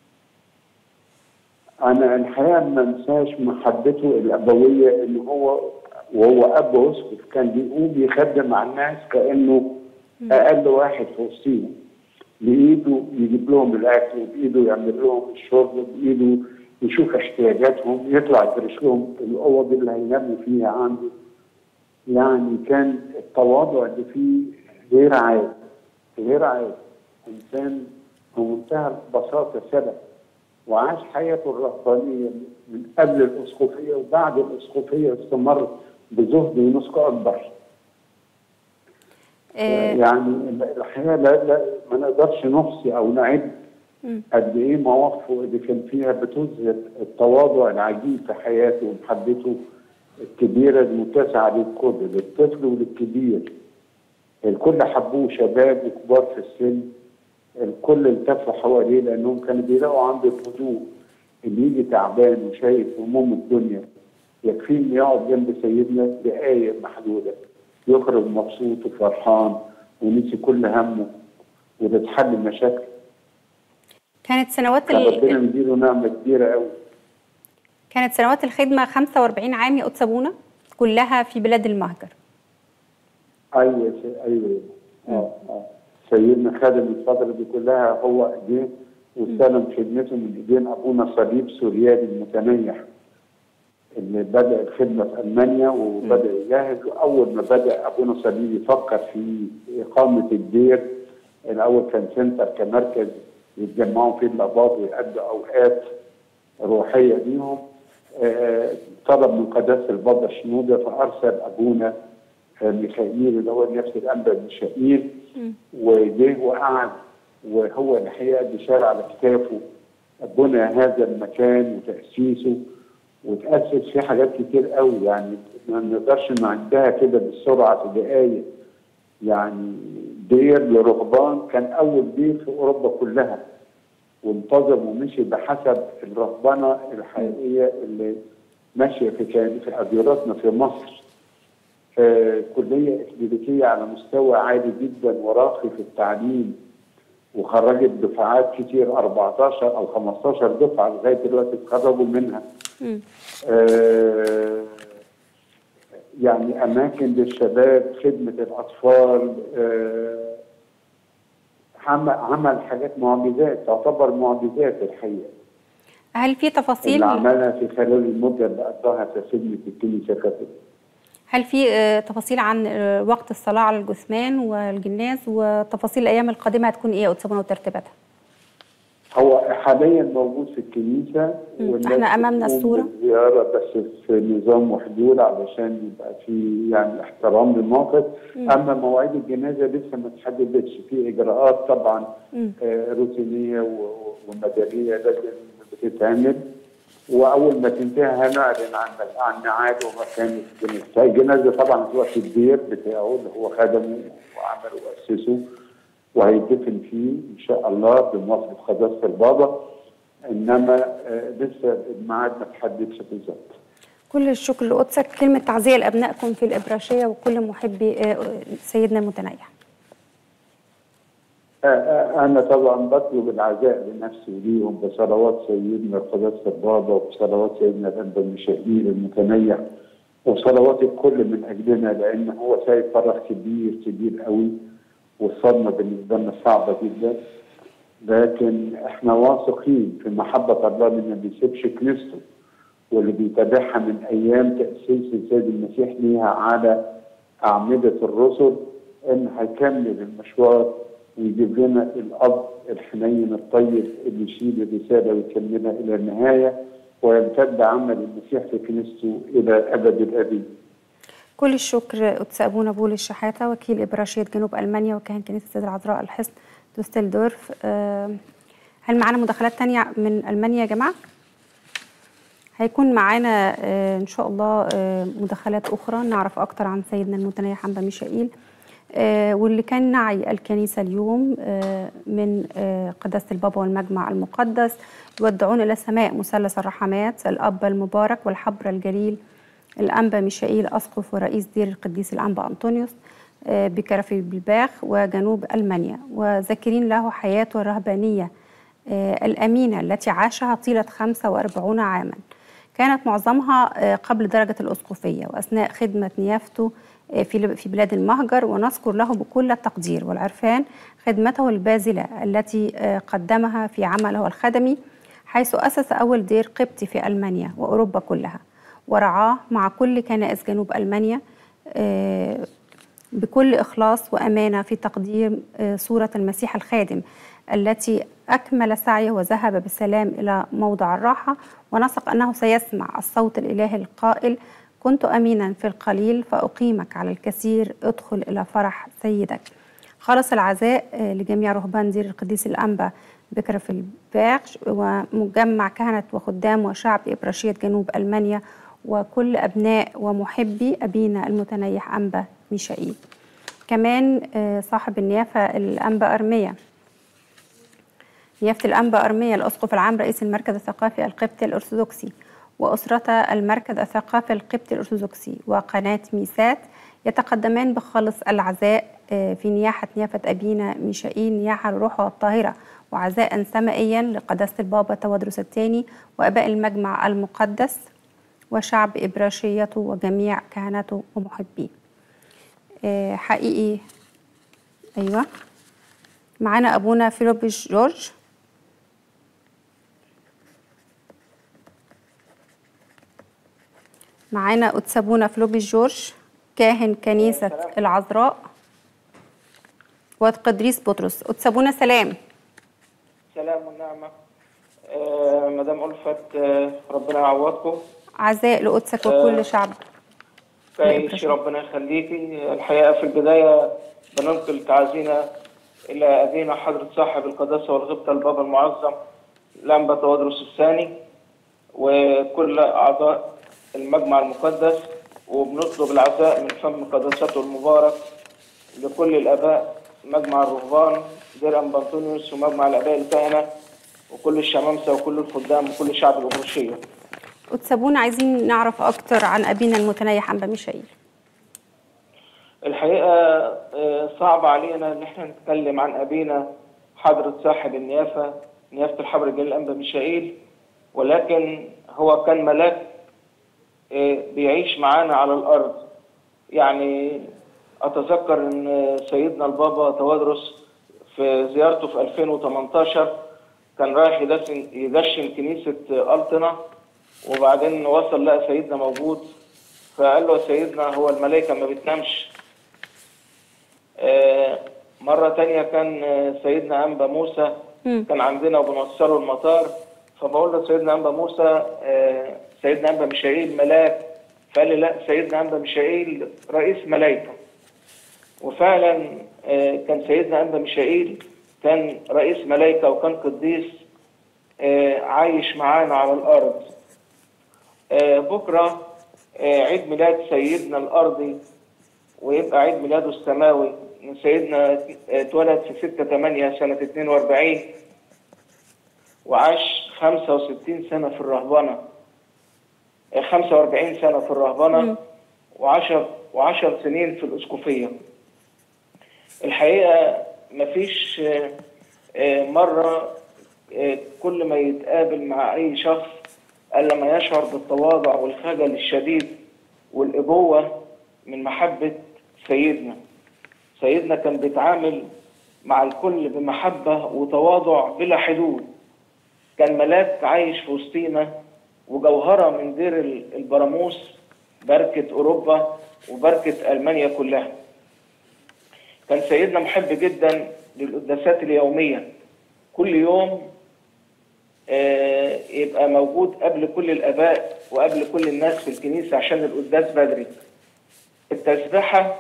انا الحقيقه ما انساش محبته الابويه ان هو وهو اب اسقف كان بيقوم يخدم على الناس كانه اقل واحد في وسطهم بايده يجيب لهم الاكل بايده يعمل لهم الشرب بايده يشوف احتياجاتهم يطلع يفرش لهم الاوض اللي هيناموا فيها عنده يعني كان التواضع اللي فيه غير عادي غير عادي انسان بمنتهى البساطه سلف وعاش حياته الرهبانيه من قبل الاسقفيه وبعد الاسقفيه استمر بزهد ونسك اكبر آه، يعني الحقيقه لا, لا ما نقدرش نحصي او نعد مم. قد ايه مواقفه اللي كان فيها بتظهر التواضع العجيب في حياته ومحبته الكبيره المتسعه للكل للطفل وللكبير الكل حبوه شباب وكبار في السن الكل التف حواليه لانهم كانوا بيلاقوا عنده الهدوء اللي يجي تعبان وشايف هموم الدنيا يكفيه انه يقعد جنب سيدنا دقايق محدوده يخرج مبسوط وفرحان ونسي كل همه وتتحل مشاكله كانت سنوات كان ربنا ال... يديله نعمه كبيره قوي كانت سنوات الخدمة 45 عام يا أتسابونا كلها في بلاد المهجر ايوه يا سي- ايوه اه اه سيدنا خادم الفتره دي كلها هو جه واستلم خدمته من ايدين ابونا صليب سورياني المتنيح اللي بدا الخدمه في المانيا وبدا يجهز واول ما بدا ابونا صليب يفكر في اقامه الدير الاول كان سنتر كمركز يتجمعوا فيه الاباط ويأدوا اوقات روحيه ليهم آه، طلب من قداسه البابا شنوده فارسل ابونا آه، ميخائيل اللي هو نفس الانبا ميشائيل وجه وقعد وهو الحقيقه اللي شال على كتافه بنى هذا المكان وتاسيسه وتاسس فيه حاجات كتير قوي يعني ما نقدرش نعدها كده بالسرعه في دقائق يعني دير لرهبان كان اول دير في اوروبا كلها وانتظم ومشي بحسب الرهبنه الحقيقيه اللي ماشيه في كان في اديراتنا في مصر آه، كليه اكلينيكيه على مستوى عالي جدا وراقي في التعليم وخرجت دفعات كتير 14 او 15 دفعه لغايه دلوقتي اتخرجوا منها مم. آه، يعني اماكن للشباب خدمه الاطفال آه، عمل عمل حاجات معجزات تعتبر معجزات الحقيقه هل في تفاصيل اللي عملها في خلال المده اللي قضاها في خدمه الكنيسه الكاثوليكيه هل في آه، تفاصيل عن آه، وقت الصلاة على الجثمان والجناز وتفاصيل الأيام القادمة هتكون إيه أو تسمونه وترتيباتها؟ هو حاليا موجود في الكنيسه مم. والناس إحنا أمامنا بتقوم الصورة. بالزياره بس في نظام وحدود علشان يبقى في يعني احترام للموقف اما مواعيد الجنازه لسه ما اتحددتش في اجراءات طبعا مم. آه، روتينيه و- ومدنيه لازم بتتعمل واول ما تنتهي هنعلن عن عن ميعاد ومكان الجنازه الجنازه طبعا هتبقى في الدير بتاعه اللي هو خدمه وعمله واسسه وهيدفن فيه ان شاء الله بموافقه قداسه البابا انما آه، لسه الميعاد ما اتحددش بالظبط كل الشكر لقدسك كلمة تعزية لأبنائكم في الإبراشية وكل محبي آه، سيدنا المتنيح آه، آه، أنا طبعا بطلب العزاء لنفسي وليهم بصلوات سيدنا قداسة البابا وبصلوات سيدنا الأنبا المشاهير المتنيح وصلوات الكل من أجلنا لأن هو سايب فرح كبير كبير قوي والصدمة بالنسبة لنا صعبة جدا لكن احنا واثقين في محبة الله اللي ما بيسيبش كنيسته واللي بيتابعها من أيام تأسيس السيد المسيح ليها على أعمدة الرسل إن هيكمل المشوار ويجيب لنا الأب الحنين الطيب اللي يشيل الرسالة ويكملها إلى النهاية ويمتد عمل المسيح في كنيسته إلى أبد الآبدين. كل الشكر قدس أبونا بول الشحاتة وكيل إبراشية جنوب ألمانيا وكاهن كنيسة السيدة العذراء الحصن دوستلدورف آه، هل معانا مداخلات تانية من ألمانيا يا جماعة؟ هيكون معانا آه، إن شاء الله آه، مداخلات أخرى نعرف أكتر عن سيدنا المتنيح أنبا ميشائيل آه، واللي كان نعي الكنيسة اليوم آه، من آه، قداسة البابا والمجمع المقدس يودعون إلى السماء مثلث الرحمات الأب المبارك والحبر الجليل الأنبا ميشائيل أسقف ورئيس دير القديس الأنبا أنطونيوس آه، بكرفي بالباخ وجنوب ألمانيا وذاكرين له حياته الرهبانية آه، الأمينة التي عاشها طيلة 45 عاما كانت معظمها آه، قبل درجة الأسقفية وأثناء خدمة نيافته آه، في في بلاد المهجر ونذكر له بكل التقدير والعرفان خدمته الباذلة التي آه، قدمها في عمله الخدمي حيث أسس أول دير قبطي في ألمانيا وأوروبا كلها ورعاه مع كل كنائس جنوب ألمانيا آه، بكل إخلاص وأمانة في تقديم آه، صورة المسيح الخادم التي أكمل سعيه وذهب بسلام إلى موضع الراحة ونثق أنه سيسمع الصوت الإلهي القائل كنت أمينا في القليل فأقيمك على الكثير ادخل إلى فرح سيدك خلص العزاء آه، لجميع رهبان دير القديس الأنبا بكر في الباغ ومجمع كهنة وخدام وشعب إبراشية جنوب ألمانيا وكل أبناء ومحبي أبينا المتنيح أنبا ميشائيل كمان آه، صاحب النيافة الأنبا أرمية نيافة الأنبا أرمية الأسقف العام رئيس المركز الثقافي القبطي الأرثوذكسي وأسرة المركز الثقافي القبطي الأرثوذكسي وقناة ميسات يتقدمان بخالص العزاء آه، في نياحة نيافة أبينا ميشائيل نياحة لروحه الطاهرة وعزاء سمائيا لقداسة البابا تودرس الثاني وأباء المجمع المقدس وشعب إبراشيته وجميع كهنته ومحبيه آه، حقيقي أيوة معانا أبونا فيلوبيش جورج معانا قدس أبونا فيلوبيش جورج كاهن كنيسة العذراء وقدريس بطرس قدس أبونا سلام سلام ونعمة آه مدام ألفت آه ربنا يعوضكم عزاء لقدسك وكل شعب تعيشي ربنا يخليكي الحقيقة في البداية بننقل تعزينا إلى أبينا حضرة صاحب القداسة والغبطة البابا المعظم لمبة تودرس الثاني وكل أعضاء المجمع المقدس وبنطلب العزاء من فم قداسته المبارك لكل الاباء مجمع الرهبان دير انبانطونيوس ومجمع الاباء الكهنه وكل الشمامسه وكل الخدام وكل شعب القبرشيه. وتسابونا عايزين نعرف اكتر عن ابينا المتنيح انبا ميشائيل الحقيقه آه، صعب علينا ان احنا نتكلم عن ابينا حضره صاحب النيافه نيافه الحبر الجليل انبا ميشائيل ولكن هو كان ملاك آه، بيعيش معانا على الارض يعني اتذكر ان سيدنا البابا توادرس في زيارته في 2018 كان رايح يدشن يدشن كنيسه الطنه وبعدين وصل لقى سيدنا موجود فقال له يا سيدنا هو الملائكه ما بتنامش آه، مرة تانية كان آه، سيدنا أنبا موسى مم. كان عندنا وبنوصله المطار فبقول له سيدنا أنبا موسى آه، سيدنا أنبا ميشائيل ملاك فقال لي لا سيدنا أنبا ميشائيل رئيس ملائكة وفعلا آه، كان سيدنا أنبا ميشائيل كان رئيس ملائكة وكان قديس آه، عايش معانا على الأرض آه، بكرة آه، عيد ميلاد سيدنا الأرضي ويبقى عيد ميلاده السماوي من سيدنا اتولد في 6 8 سنة 42 وعاش 65 سنة في الرهبنة آه، 45 سنة في الرهبنة و10 و10 سنين في الأسقفية الحقيقة مفيش آه، آه، مرة آه، كل ما يتقابل مع أي شخص إلا ما يشعر بالتواضع والخجل الشديد والإبوة من محبة سيدنا سيدنا كان بيتعامل مع الكل بمحبة وتواضع بلا حدود كان ملاك عايش في وسطينا وجوهرة من دير ال- البراموس بركة أوروبا وبركة ألمانيا كلها كان سيدنا محب جدا للقداسات اليومية كل يوم آه، يبقى موجود قبل كل الآباء وقبل كل الناس في الكنيسة عشان القداس بدري التسبحة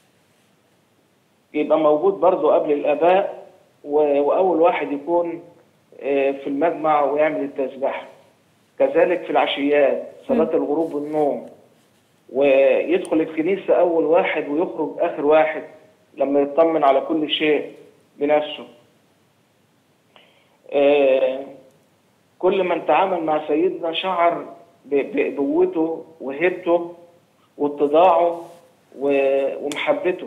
يبقى موجود برضو قبل الآباء و- وأول واحد يكون آه، في المجمع ويعمل التسبحة كذلك في العشيات صلاة الغروب والنوم ويدخل الكنيسة أول واحد ويخرج آخر واحد لما يطمن على كل شيء بنفسه آه، كل من تعامل مع سيدنا شعر ب- بقوته وهبته واتضاعه و- ومحبته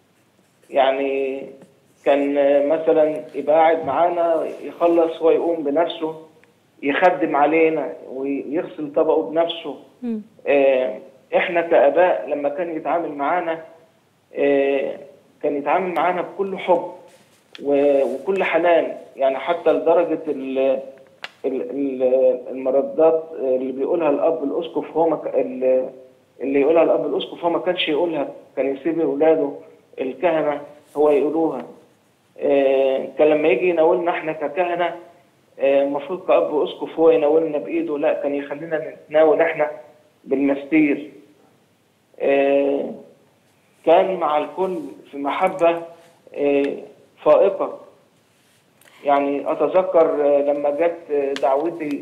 يعني كان مثلا يبقى قاعد معانا يخلص هو يقوم بنفسه يخدم علينا ويغسل طبقه بنفسه مم. آه، احنا كاباء لما كان يتعامل معانا آه، كان يتعامل معانا بكل حب و- وكل حنان يعني حتى لدرجه ال- ال- ال- المردات اللي بيقولها الاب الاسقف هو ما ك- ال- اللي يقولها الاب الاسقف هو ما كانش يقولها كان يسيب اولاده الكهنه هو يقولوها آه، كان لما يجي يناولنا احنا ككهنه آه، المفروض كأب أسقف هو يناولنا بإيده لا كان يخلينا نتناول احنا بالمستير آه، كان مع الكل في محبة آه، فائقة يعني أتذكر آه، لما جت آه، دعوتي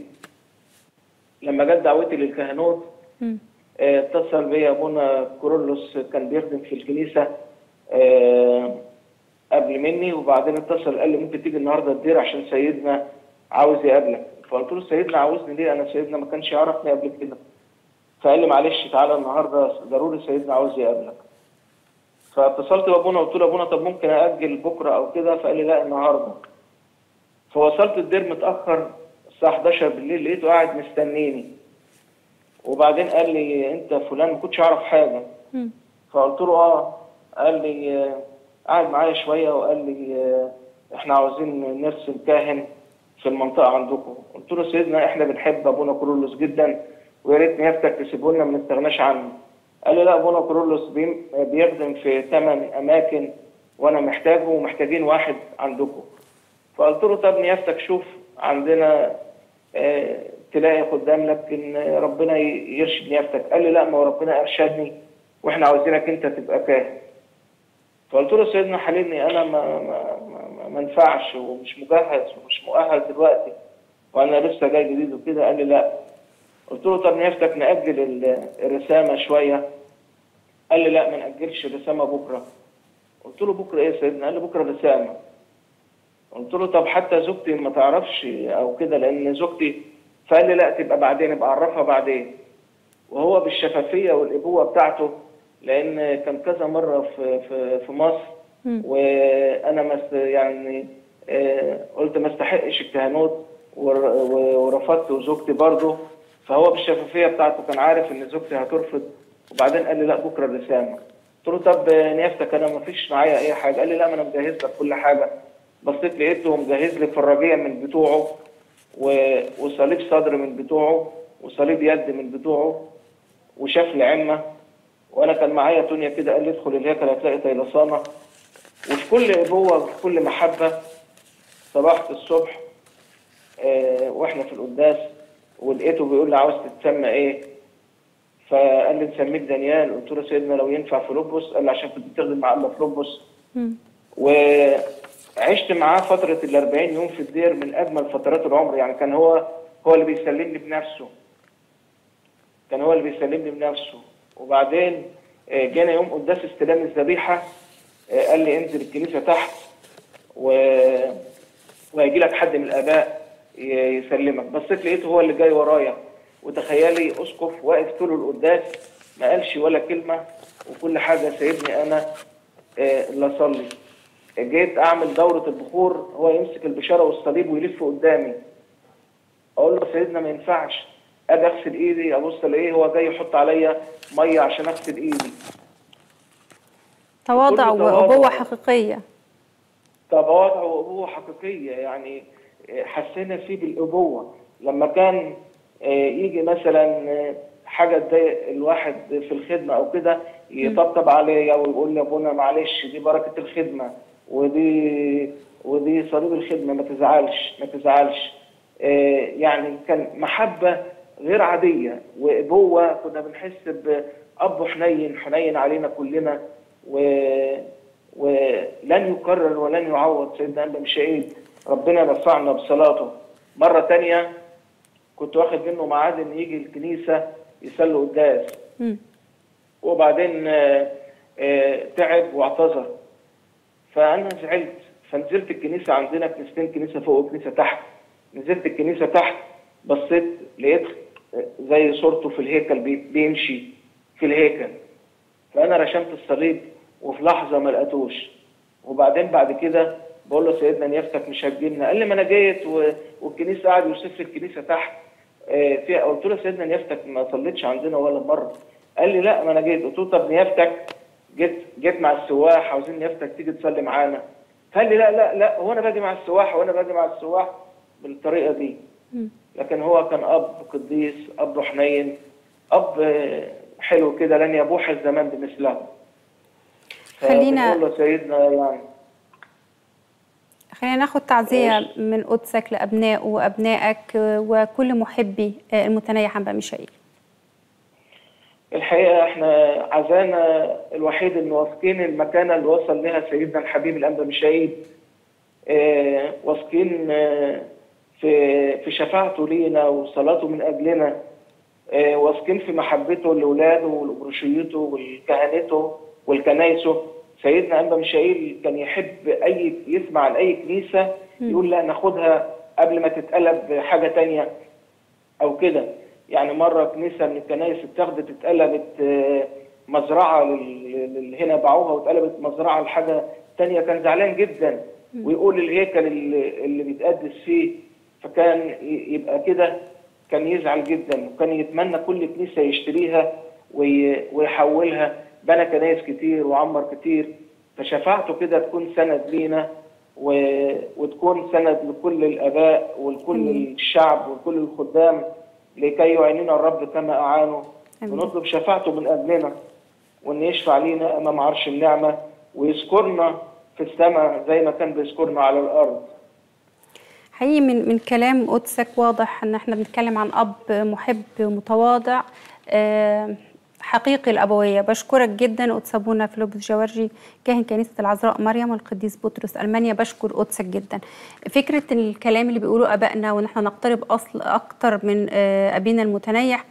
لما جت دعوتي للكهنوت مم. آه، اتصل بيا ابونا كورولوس كان بيخدم في الكنيسه آه، قبل مني وبعدين اتصل قال لي ممكن تيجي النهارده الدير عشان سيدنا عاوز يقابلك فقلت له سيدنا عاوزني ليه انا سيدنا ما كانش يعرفني قبل كده فقال لي معلش تعالى النهارده ضروري سيدنا عاوز يقابلك فاتصلت بابونا قلت له يا ابونا طب ممكن اجل بكره او كده فقال لي لا النهارده فوصلت الدير متاخر الساعه 11 بالليل لقيته قاعد مستنيني وبعدين قال لي انت فلان ما كنتش اعرف حاجه مم. فقلت له اه قال لي آه، قعد معايا شويه وقال لي آه، احنا عاوزين نرسم كاهن في المنطقه عندكم قلت له سيدنا احنا بنحب ابونا كورولوس جدا ويا ريت نيابتك تسيبه لنا ما نستغناش عنه قال لي لا ابونا كورولوس بيم- بيخدم في ثمان اماكن وانا محتاجه ومحتاجين واحد عندكم فقلت له طب نيافتك شوف عندنا آه، تلاقي خدام لك ان ربنا ي- يرشد نيافتك قال لي لا ما هو ربنا ارشدني واحنا عاوزينك انت تبقى كاهن فقلت له سيدنا حليلني انا ما ما ما, ما- ما انفعش ومش مجهز ومش مؤهل دلوقتي وانا لسه جاي جديد وكده قال لي لا قلت له طب نيافتك ناجل ال- الرسامه شويه قال لي لا ما ناجلش الرسامه بكره قلت له بكره ايه يا سيدنا قال لي بكره بسامه قلت له طب حتى زوجتي ما تعرفش او كده لان زوجتي فقال لي لا تبقى بعدين ابقى اعرفها بعدين وهو بالشفافيه والابوه بتاعته لان كان كذا مره في في في مصر وانا مس يعني آه، قلت ما استحقش الكهنوت ور- و- ورفضت وزوجتي برضه فهو بالشفافيه بتاعته كان عارف ان زوجتي هترفض وبعدين قال لي لا بكره الرسامه قلت له طب نيافتك انا ما فيش معايا اي حاجه قال لي لا ما انا مجهز لك كل حاجه بصيت لقيته مجهز لي فراجيه من بتوعه و- وصليب صدر من بتوعه وصليب يد من بتوعه وشاف لي عمه وانا كان معايا تونيا كده قال لي ادخل الهيكل هتلاقي طيلسانه وفي كل ابوه وفي كل محبه صباحة الصبح آه واحنا في القداس ولقيته بيقول لي عاوز تتسمى ايه؟ فقال لي نسميك دانيال قلت له سيدنا لو ينفع فيلبس قال لي عشان كنت بتخدم مع الله فيلبس وعشت معاه فترة ال 40 يوم في الدير من أجمل فترات العمر يعني كان هو هو اللي بيسلمني بنفسه كان هو اللي بيسلمني بنفسه وبعدين آه، جينا يوم قداس استلام الذبيحة آه، قال لي انزل الكنيسة تحت و... وهيجي لك حد من الآباء ي- يسلمك بصيت لقيته هو اللي جاي ورايا وتخيلي أسقف واقف طول القداس ما قالش ولا كلمة وكل حاجة سايبني أنا آه، اللي أصلي جيت أعمل دورة البخور هو يمسك البشارة والصليب ويلف قدامي اقول له سيدنا ما ينفعش اجي اغسل ايدي ابص الاقيه هو جاي يحط عليا ميه عشان اغسل ايدي تواضع بكل تواضع. وابوه حقيقيه تواضع وابوه حقيقيه يعني حسينا فيه بالابوه لما كان آه، يجي مثلا آه، حاجه تضايق الواحد في الخدمه او كده يطبطب عليا ويقول لي يا ابونا معلش دي بركه الخدمه ودي ودي صليب الخدمه ما تزعلش ما تزعلش آه، يعني كان محبه غير عاديه وابوه كنا بنحس باب حنين حنين علينا كلنا و ولن يكرر ولن يعوض سيدنا أنبا مشاهيل ربنا نفعنا بصلاته مرة تانية كنت واخد منه ميعاد إن يجي الكنيسة يصلي قداس مم. وبعدين آه، آه، تعب واعتذر فأنا زعلت فنزلت الكنيسة عندنا كنيستين كنيسة فوق وكنيسة تحت نزلت الكنيسة تحت بصيت لقيت زي صورته في الهيكل بي- بيمشي في الهيكل فانا رشمت الصليب وفي لحظه ما لقيتوش وبعدين بعد كده بقول له سيدنا نيافتك مش هتجيلنا قال لي ما انا جيت و... والكنيسه قاعد يوصف لي الكنيسه تحت آه، في قلت له سيدنا نيافتك ما صليتش عندنا ولا مره قال لي لا ما انا جيت قلت له طب نيافتك جيت جيت مع السواح عاوزين نيافتك تيجي تصلي معانا قال لي لا لا لا هو انا باجي مع السواح وانا باجي مع السواح بالطريقه دي لكن هو كان اب قديس اب حنين اب آه، حلو كده لن يبوح الزمان بمثله خلينا- فبنقول له سيدنا يعني خلينا ناخد تعزية من قدسك لأبنائه وأبنائك وكل محبي المتنيح أنبا ميشائيل الحقيقه احنا عزانا الوحيد اللي واثقين المكانه اللي وصل لها سيدنا الحبيب الانبا ميشائيل آه، واثقين آه، في في شفاعته لينا وصلاته من اجلنا آه، واثقين في محبته لاولاده ولبروشيته ولكهنته والكنايسه سيدنا انبا ميشائيل كان يحب اي يسمع عن اي كنيسه يقول لا ناخدها قبل ما تتقلب حاجه تانية او كده يعني مره كنيسه من الكنائس اتاخدت اتقلبت آه، مزرعه لل- لل- هنا باعوها واتقلبت مزرعه لحاجه تانية كان زعلان جدا ويقول الهيكل اللي, اللي بيتقدس فيه فكان ي- يبقى كده كان يزعل جدا وكان يتمنى كل كنيسه يشتريها وي- ويحولها بنى كنايس كتير وعمر كتير فشفاعته كده تكون سند لينا و... وتكون سند لكل الاباء ولكل الشعب ولكل الخدام لكي يعيننا الرب كما اعانه آمين. ونطلب شفاعته من اجلنا وان يشفع لينا امام عرش النعمه ويذكرنا في السماء زي ما كان بيذكرنا على الارض حقيقي من من كلام قدسك واضح ان احنا بنتكلم عن اب محب متواضع آه، حقيقي الابويه بشكرك جدا قدس ابونا فيلبس جوارجي كاهن كنيسه العذراء مريم والقديس بطرس المانيا بشكر قدسك جدا فكره الكلام اللي بيقوله ابائنا وان احنا نقترب اصل اكتر من آه، ابينا المتنيح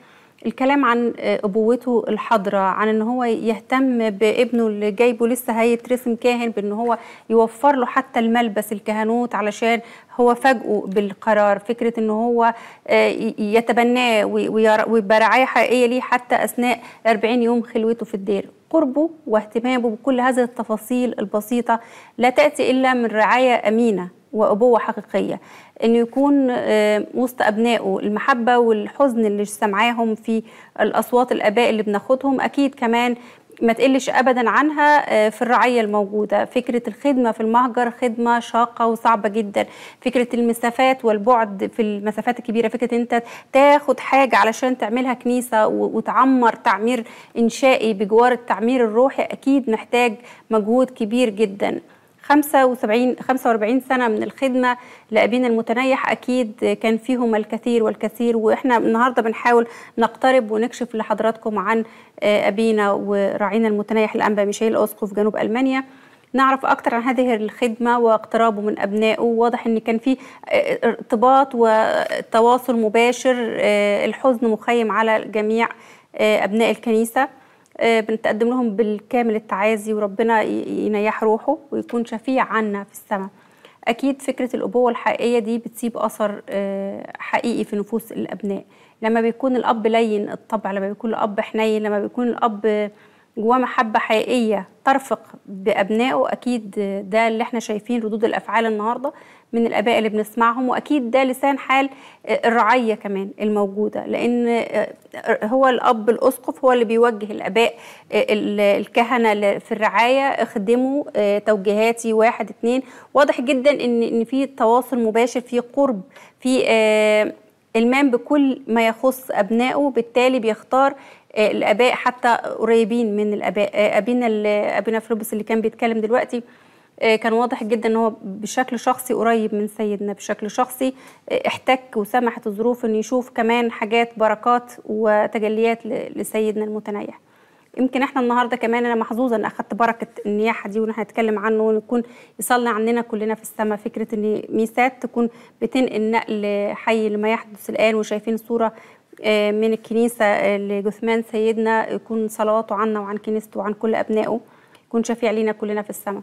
الكلام عن ابوته الحاضره عن ان هو يهتم بابنه اللي جايبه لسه هيترسم كاهن بان هو يوفر له حتى الملبس الكهنوت علشان هو فاجئه بالقرار فكره ان هو يتبناه ويبقى رعايه حقيقيه ليه حتى اثناء 40 يوم خلوته في الدير قربه واهتمامه بكل هذه التفاصيل البسيطه لا تاتي الا من رعايه امينه وابوه حقيقيه انه يكون وسط ابنائه المحبه والحزن اللي سمعاهم في الاصوات الاباء اللي بناخدهم اكيد كمان ما تقلش ابدا عنها في الرعيه الموجوده فكره الخدمه في المهجر خدمه شاقه وصعبه جدا فكره المسافات والبعد في المسافات الكبيره فكره انت تاخد حاجه علشان تعملها كنيسه وتعمر تعمير انشائي بجوار التعمير الروحي اكيد محتاج مجهود كبير جدا 75 45 سنه من الخدمه لابينا المتنيح اكيد كان فيهم الكثير والكثير واحنا النهارده بنحاول نقترب ونكشف لحضراتكم عن ابينا وراعينا المتنيح الانبا ميشيل اسقف جنوب المانيا نعرف اكتر عن هذه الخدمه واقترابه من ابنائه واضح ان كان في ارتباط وتواصل مباشر الحزن مخيم على جميع ابناء الكنيسه بنتقدم لهم بالكامل التعازي وربنا ينيح روحه ويكون شفيع عنا في السماء اكيد فكره الابوه الحقيقيه دي بتسيب اثر حقيقي في نفوس الابناء لما بيكون الاب لين الطبع لما بيكون الاب حنين لما بيكون الاب جواه محبه حقيقيه ترفق بابنائه اكيد ده اللي احنا شايفين ردود الافعال النهارده من الاباء اللي بنسمعهم واكيد ده لسان حال الرعيه كمان الموجوده لان هو الاب الاسقف هو اللي بيوجه الاباء الكهنه في الرعايه اخدموا توجيهاتي واحد اتنين واضح جدا ان ان في تواصل مباشر في قرب في المام بكل ما يخص ابنائه بالتالي بيختار الاباء حتى قريبين من الاباء ابينا ابينا فلوبس اللي كان بيتكلم دلوقتي كان واضح جدا ان هو بشكل شخصي قريب من سيدنا بشكل شخصي احتك وسمحت الظروف انه يشوف كمان حاجات بركات وتجليات لسيدنا المتنيح يمكن احنا النهارده كمان انا محظوظه ان اخدت بركه النياحه دي ونحن نتكلم عنه ونكون يصلي عننا كلنا في السماء فكره ان ميسات تكون بتنقل نقل حي لما يحدث الان وشايفين صوره من الكنيسه لجثمان سيدنا يكون صلواته عنا وعن كنيسته وعن كل ابنائه يكون شفيع لينا كلنا في السماء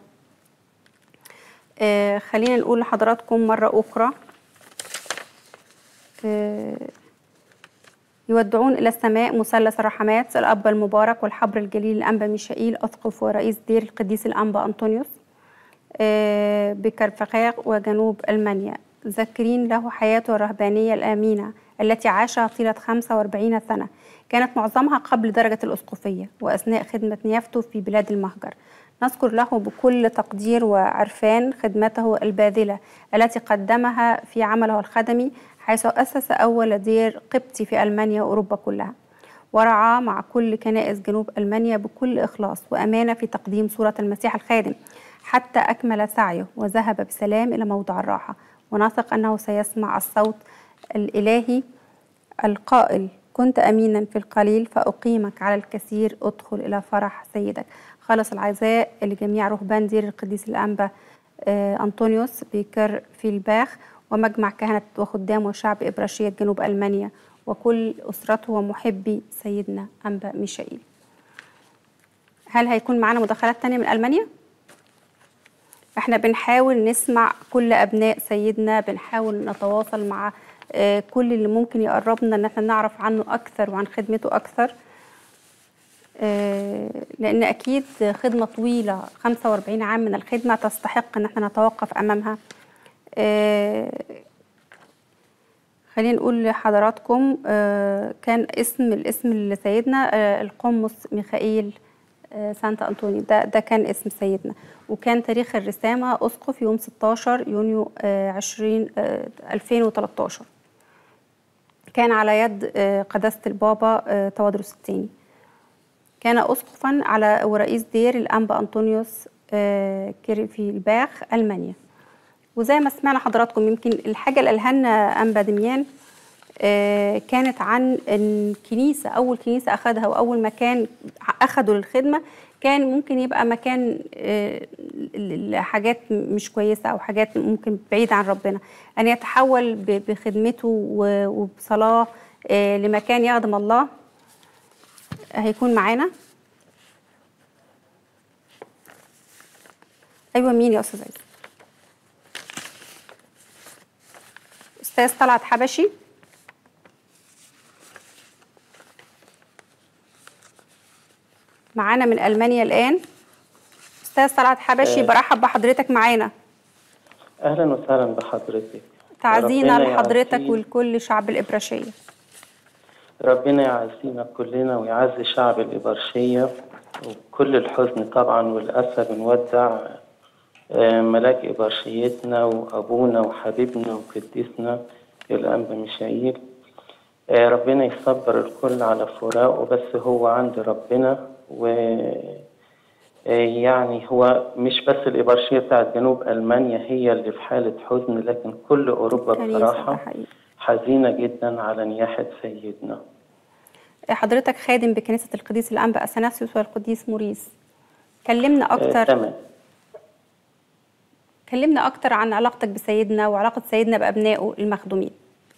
آه خلينا نقول لحضراتكم مرة أخرى آه يودعون إلى السماء مثلث الرحمات الأب المبارك والحبر الجليل الأنبا ميشائيل أسقف ورئيس دير القديس الأنبا أنطونيوس آه بكرفخاق وجنوب ألمانيا ذاكرين له حياته الرهبانية الآمينة التي عاشها طيلة 45 سنة كانت معظمها قبل درجة الأسقفية وأثناء خدمة نيافته في بلاد المهجر نذكر له بكل تقدير وعرفان خدمته الباذلة التي قدمها في عمله الخدمي حيث أسس أول دير قبطي في ألمانيا وأوروبا كلها ورعى مع كل كنائس جنوب ألمانيا بكل إخلاص وأمانة في تقديم صورة المسيح الخادم حتى أكمل سعيه وذهب بسلام إلى موضع الراحة ونثق أنه سيسمع الصوت الإلهي القائل كنت أمينا في القليل فأقيمك على الكثير أدخل إلى فرح سيدك خلص العزاء لجميع رهبان دير القديس الأنبا أنطونيوس بكر في الباخ ومجمع كهنة وخدام وشعب إبراشية جنوب ألمانيا وكل أسرته ومحبي سيدنا أنبا ميشائيل هل هيكون معنا مداخلات تانية من ألمانيا؟ احنا بنحاول نسمع كل أبناء سيدنا بنحاول نتواصل مع كل اللي ممكن يقربنا ان احنا نعرف عنه اكثر وعن خدمته اكثر لان اكيد خدمه طويله 45 عام من الخدمه تستحق ان احنا نتوقف امامها خلينا نقول لحضراتكم كان اسم الاسم لسيدنا القمص ميخائيل سانتا أنطوني ده ده كان اسم سيدنا وكان تاريخ الرسامة أسقف يوم 16 يونيو 20 2013 كان على يد قداسة البابا توادرس الثاني كان أسقفا على ورئيس دير الأنبا أنطونيوس في الباخ ألمانيا وزي ما سمعنا حضراتكم يمكن الحاجة اللي قالها أنبا دميان كانت عن الكنيسة أول كنيسة أخذها وأول مكان أخده للخدمة كان ممكن يبقى مكان لحاجات مش كويسة أو حاجات ممكن بعيدة عن ربنا أن يتحول بخدمته وبصلاة لمكان يخدم الله هيكون معانا ايوه مين يا استاذ عيسى استاذ طلعت حبشي معانا من المانيا الان استاذ طلعت حبشي آه. برحب بحضرتك معانا اهلا وسهلا بحضرتك تعزينا ربنا لحضرتك يعزينا- ولكل شعب الابراشيه ربنا يعزينا كلنا ويعزي شعب الإبرشية وكل الحزن طبعا والأسى بنودع آه، ملاك إبرشيتنا وأبونا وحبيبنا وقديسنا الأنبا ميشائيل آه، ربنا يصبر الكل على فراقه بس هو عند ربنا و آه، يعني هو مش بس الإبرشية بتاعت جنوب ألمانيا هي اللي في حالة حزن لكن كل أوروبا كنيسة، بصراحة ده حقيقي. حزينة جدا على نياحة سيدنا حضرتك خادم بكنيسه القديس الانبا اثناسيوس والقديس موريس كلمنا آه، اكتر تمام كلمنا اكتر عن علاقتك بسيدنا وعلاقه سيدنا بابنائه المخدومين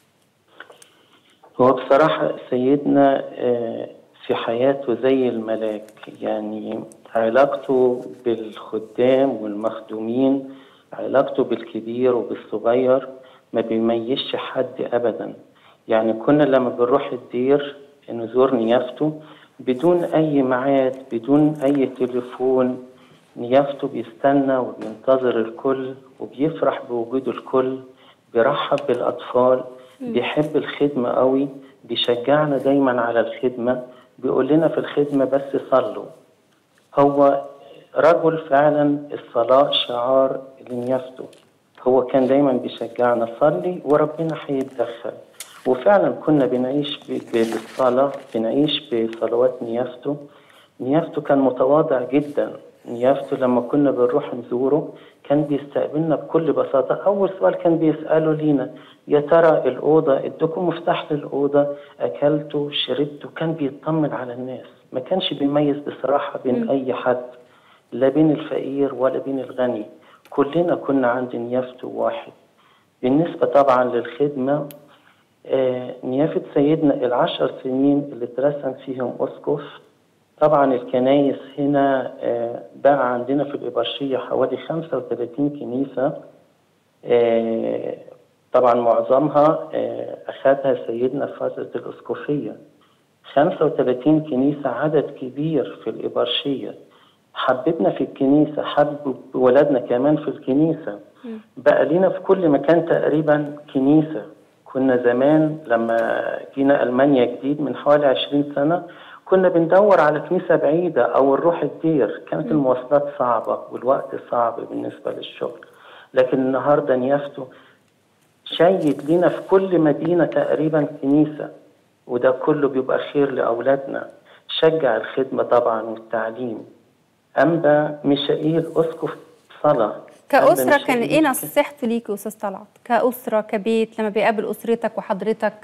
هو بصراحة سيدنا آه، في حياته زي الملاك يعني علاقته بالخدام والمخدومين علاقته بالكبير وبالصغير ما بيميزش حد أبدا يعني كنا لما بنروح الدير نزور نيافته بدون أي ميعاد بدون أي تليفون نيافته بيستنى وبينتظر الكل وبيفرح بوجود الكل بيرحب بالأطفال بيحب الخدمة قوي بيشجعنا دايما على الخدمة بيقول لنا في الخدمة بس صلوا هو رجل فعلا الصلاة شعار لنيافته هو كان دايما بيشجعنا صلي وربنا هيتدخل وفعلا كنا بنعيش ب- ب- بالصلاة بنعيش بصلوات نيافته نيافته كان متواضع جدا نيافته لما كنا بنروح نزوره كان بيستقبلنا بكل بساطة أول سؤال كان بيسأله لينا يا ترى الأوضة ادوكم مفتاح للأوضة أكلتوا شربتوا كان بيطمن على الناس ما كانش بيميز بصراحة بين أي حد لا بين الفقير ولا بين الغني كلنا كنا عند نيافته واحد بالنسبة طبعا للخدمة آه، نيافة سيدنا العشر سنين اللي اترسم فيهم أسقف طبعا الكنايس هنا آه، بقى عندنا في الإبرشية حوالي 35 كنيسة آه، طبعا معظمها آه، أخذها سيدنا في فترة الأسقفية 35 كنيسة عدد كبير في الإبرشية حببنا في الكنيسة حب ولادنا كمان في الكنيسة بقى لينا في كل مكان تقريبا كنيسة كنا زمان لما جينا ألمانيا جديد من حوالي 20 سنة كنا بندور على كنيسة بعيدة أو نروح الدير كانت المواصلات صعبة والوقت صعب بالنسبة للشغل لكن النهاردة نيافته شيد لينا في كل مدينة تقريبا كنيسة وده كله بيبقى خير لأولادنا شجع الخدمة طبعا والتعليم أنبا ميشائيل أسقف صلاة كأسرة أنبا كان ميشائيل ايه نصيحته ليك يا استاذ طلعت كأسرة كبيت لما بيقابل اسرتك وحضرتك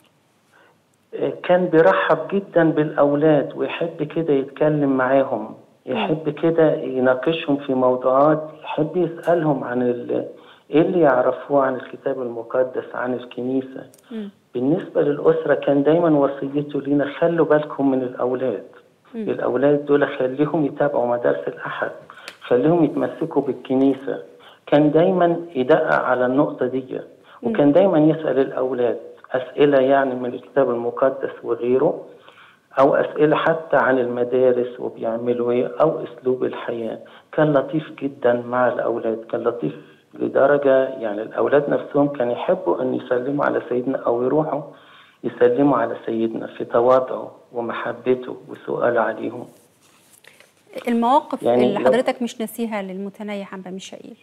كان بيرحب جدا بالأولاد ويحب كده يتكلم معاهم يحب كده يناقشهم في موضوعات يحب يسألهم عن ال... ايه اللي يعرفوه عن الكتاب المقدس عن الكنيسة بالنسبة للأسرة كان دايما وصيته لينا خلوا بالكم من الأولاد الأولاد دول خليهم يتابعوا مدارس الأحد خليهم يتمسكوا بالكنيسة كان دايما يدقق على النقطة دي وكان دايما يسأل الأولاد أسئلة يعني من الكتاب المقدس وغيره أو أسئلة حتى عن المدارس وبيعملوا إيه أو أسلوب الحياة كان لطيف جدا مع الأولاد كان لطيف لدرجة يعني الأولاد نفسهم كانوا يحبوا أن يسلموا على سيدنا أو يروحوا يسلموا على سيدنا في تواضعه ومحبته وسؤاله عليهم المواقف يعني اللي لو- حضرتك مش ناسيها للمتنيح عن ميشائيل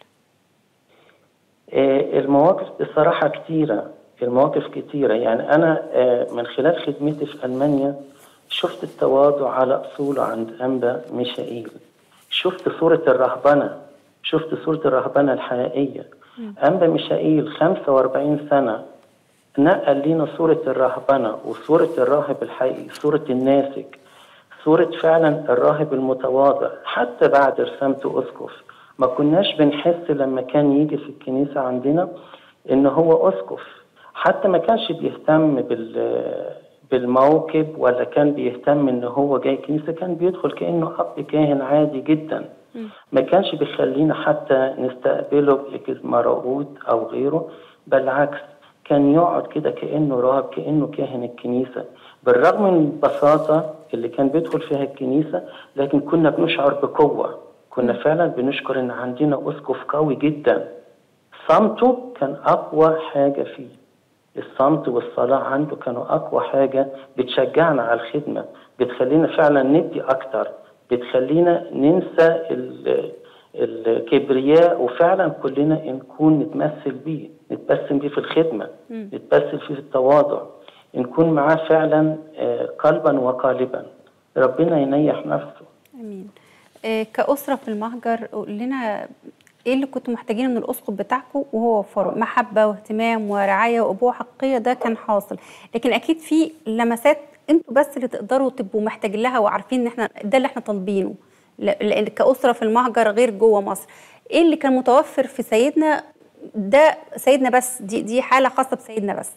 آه، المواقف بصراحة كتيرة المواقف كتيرة يعني أنا آه، من خلال خدمتي في ألمانيا شفت التواضع على أصوله عند أنبا ميشائيل شفت صورة الرهبنة شفت صورة الرهبنة الحقيقية أنبا ميشائيل 45 سنة نقل لنا صورة الرهبنة وصورة الراهب الحقيقي صورة الناسك صورة فعلا الراهب المتواضع حتى بعد رسامته أسقف ما كناش بنحس لما كان يجي في الكنيسة عندنا إن هو أسقف حتى ما كانش بيهتم بال بالموكب ولا كان بيهتم ان هو جاي كنيسه كان بيدخل كانه اب كاهن عادي جدا ما كانش بيخلينا حتى نستقبله بمرقود او غيره بالعكس كان يقعد كده كانه راهب كانه كاهن الكنيسه بالرغم من البساطه اللي كان بيدخل فيها الكنيسه لكن كنا بنشعر بقوه كنا فعلا بنشكر ان عندنا اسقف قوي جدا صمته كان اقوى حاجه فيه الصمت والصلاة عنده كانوا أقوى حاجة بتشجعنا على الخدمة بتخلينا فعلا ندي أكتر بتخلينا ننسى الكبرياء وفعلا كلنا نكون نتمثل بيه نتبسم بيه في الخدمة نتبسم فيه في التواضع نكون معاه فعلا قلبا وقالبا ربنا ينيح نفسه امين كأسرة في المهجر قول لنا ايه اللي كنتوا محتاجينه من الاسقف بتاعكم وهو وفره محبه واهتمام ورعايه وابوه حقيقيه ده كان حاصل لكن اكيد في لمسات انتوا بس اللي تقدروا تبقوا محتاجين لها وعارفين ان احنا ده اللي احنا طالبينه لان كاسره في المهجر غير جوه مصر ايه اللي كان متوفر في سيدنا ده سيدنا بس دي دي حاله خاصه بسيدنا بس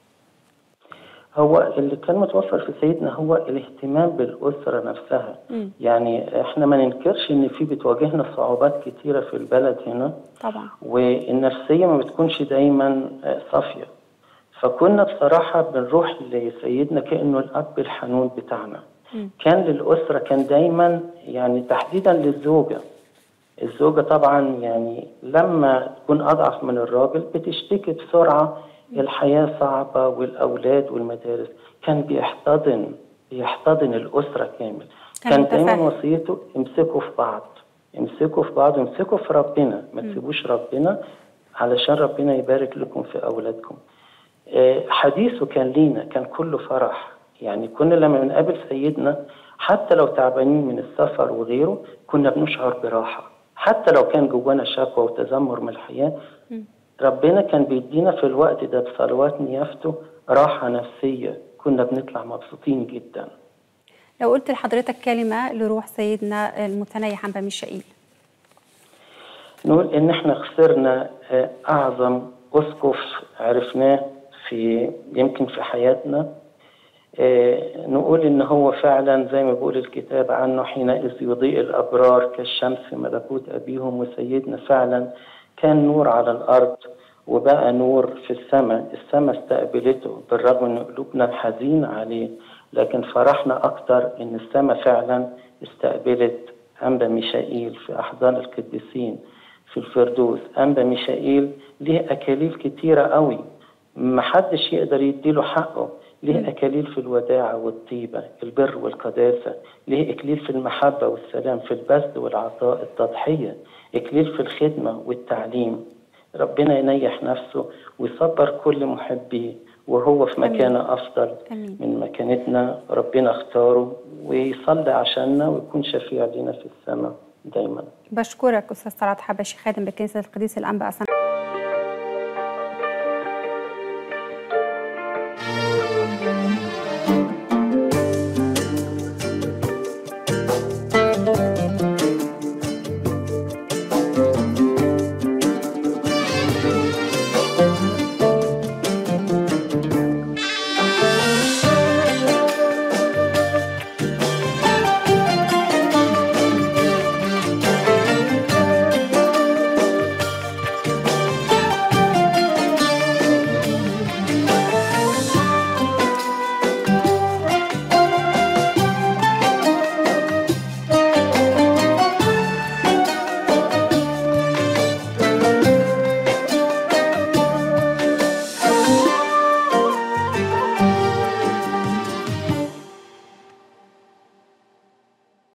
هو اللي كان متوفر في سيدنا هو الاهتمام بالأسرة نفسها م. يعني احنا ما ننكرش ان في بتواجهنا صعوبات كتيرة في البلد هنا طبعا والنفسية ما بتكونش دايما صافية فكنا بصراحة بنروح لسيدنا كأنه الأب الحنون بتاعنا م. كان للأسرة كان دايما يعني تحديدا للزوجة الزوجة طبعا يعني لما تكون أضعف من الراجل بتشتكي بسرعة الحياة صعبة والأولاد والمدارس كان بيحتضن بيحتضن الأسرة كامل كان دايما وصيته امسكوا في بعض امسكوا في بعض امسكوا في ربنا ما تسيبوش ربنا علشان ربنا يبارك لكم في أولادكم حديثه كان لينا كان كله فرح يعني كنا لما بنقابل سيدنا حتى لو تعبانين من السفر وغيره كنا بنشعر براحة حتى لو كان جوانا شكوى وتذمر من الحياة ربنا كان بيدينا في الوقت ده بصلوات نيافته راحة نفسية كنا بنطلع مبسوطين جدا لو قلت لحضرتك كلمة لروح سيدنا المتنيح عن ميشائيل نقول إن إحنا خسرنا أعظم أسقف عرفناه في يمكن في حياتنا نقول إن هو فعلا زي ما بيقول الكتاب عنه حينئذ يضيء الأبرار كالشمس في ملكوت أبيهم وسيدنا فعلا كان نور على الأرض وبقى نور في السماء السماء استقبلته بالرغم ان قلوبنا حزينة عليه لكن فرحنا أكتر إن السماء فعلا استقبلت أنبا ميشائيل في أحضان القديسين في الفردوس أنبا ميشائيل ليه أكاليل كتيرة قوي محدش يقدر يديله حقه ليه أكاليل في الوداعة والطيبة البر والقداسة ليه إكليل في المحبة والسلام في البذل والعطاء التضحية إكليل في الخدمة والتعليم ربنا ينيح نفسه ويصبر كل محبيه وهو في مكانة أفضل أمين. من مكانتنا ربنا اختاره ويصلي عشاننا ويكون شفيع لنا في السماء دايما بشكرك أستاذ طلعت حبشي خادم بكنيسة القديس الأنبا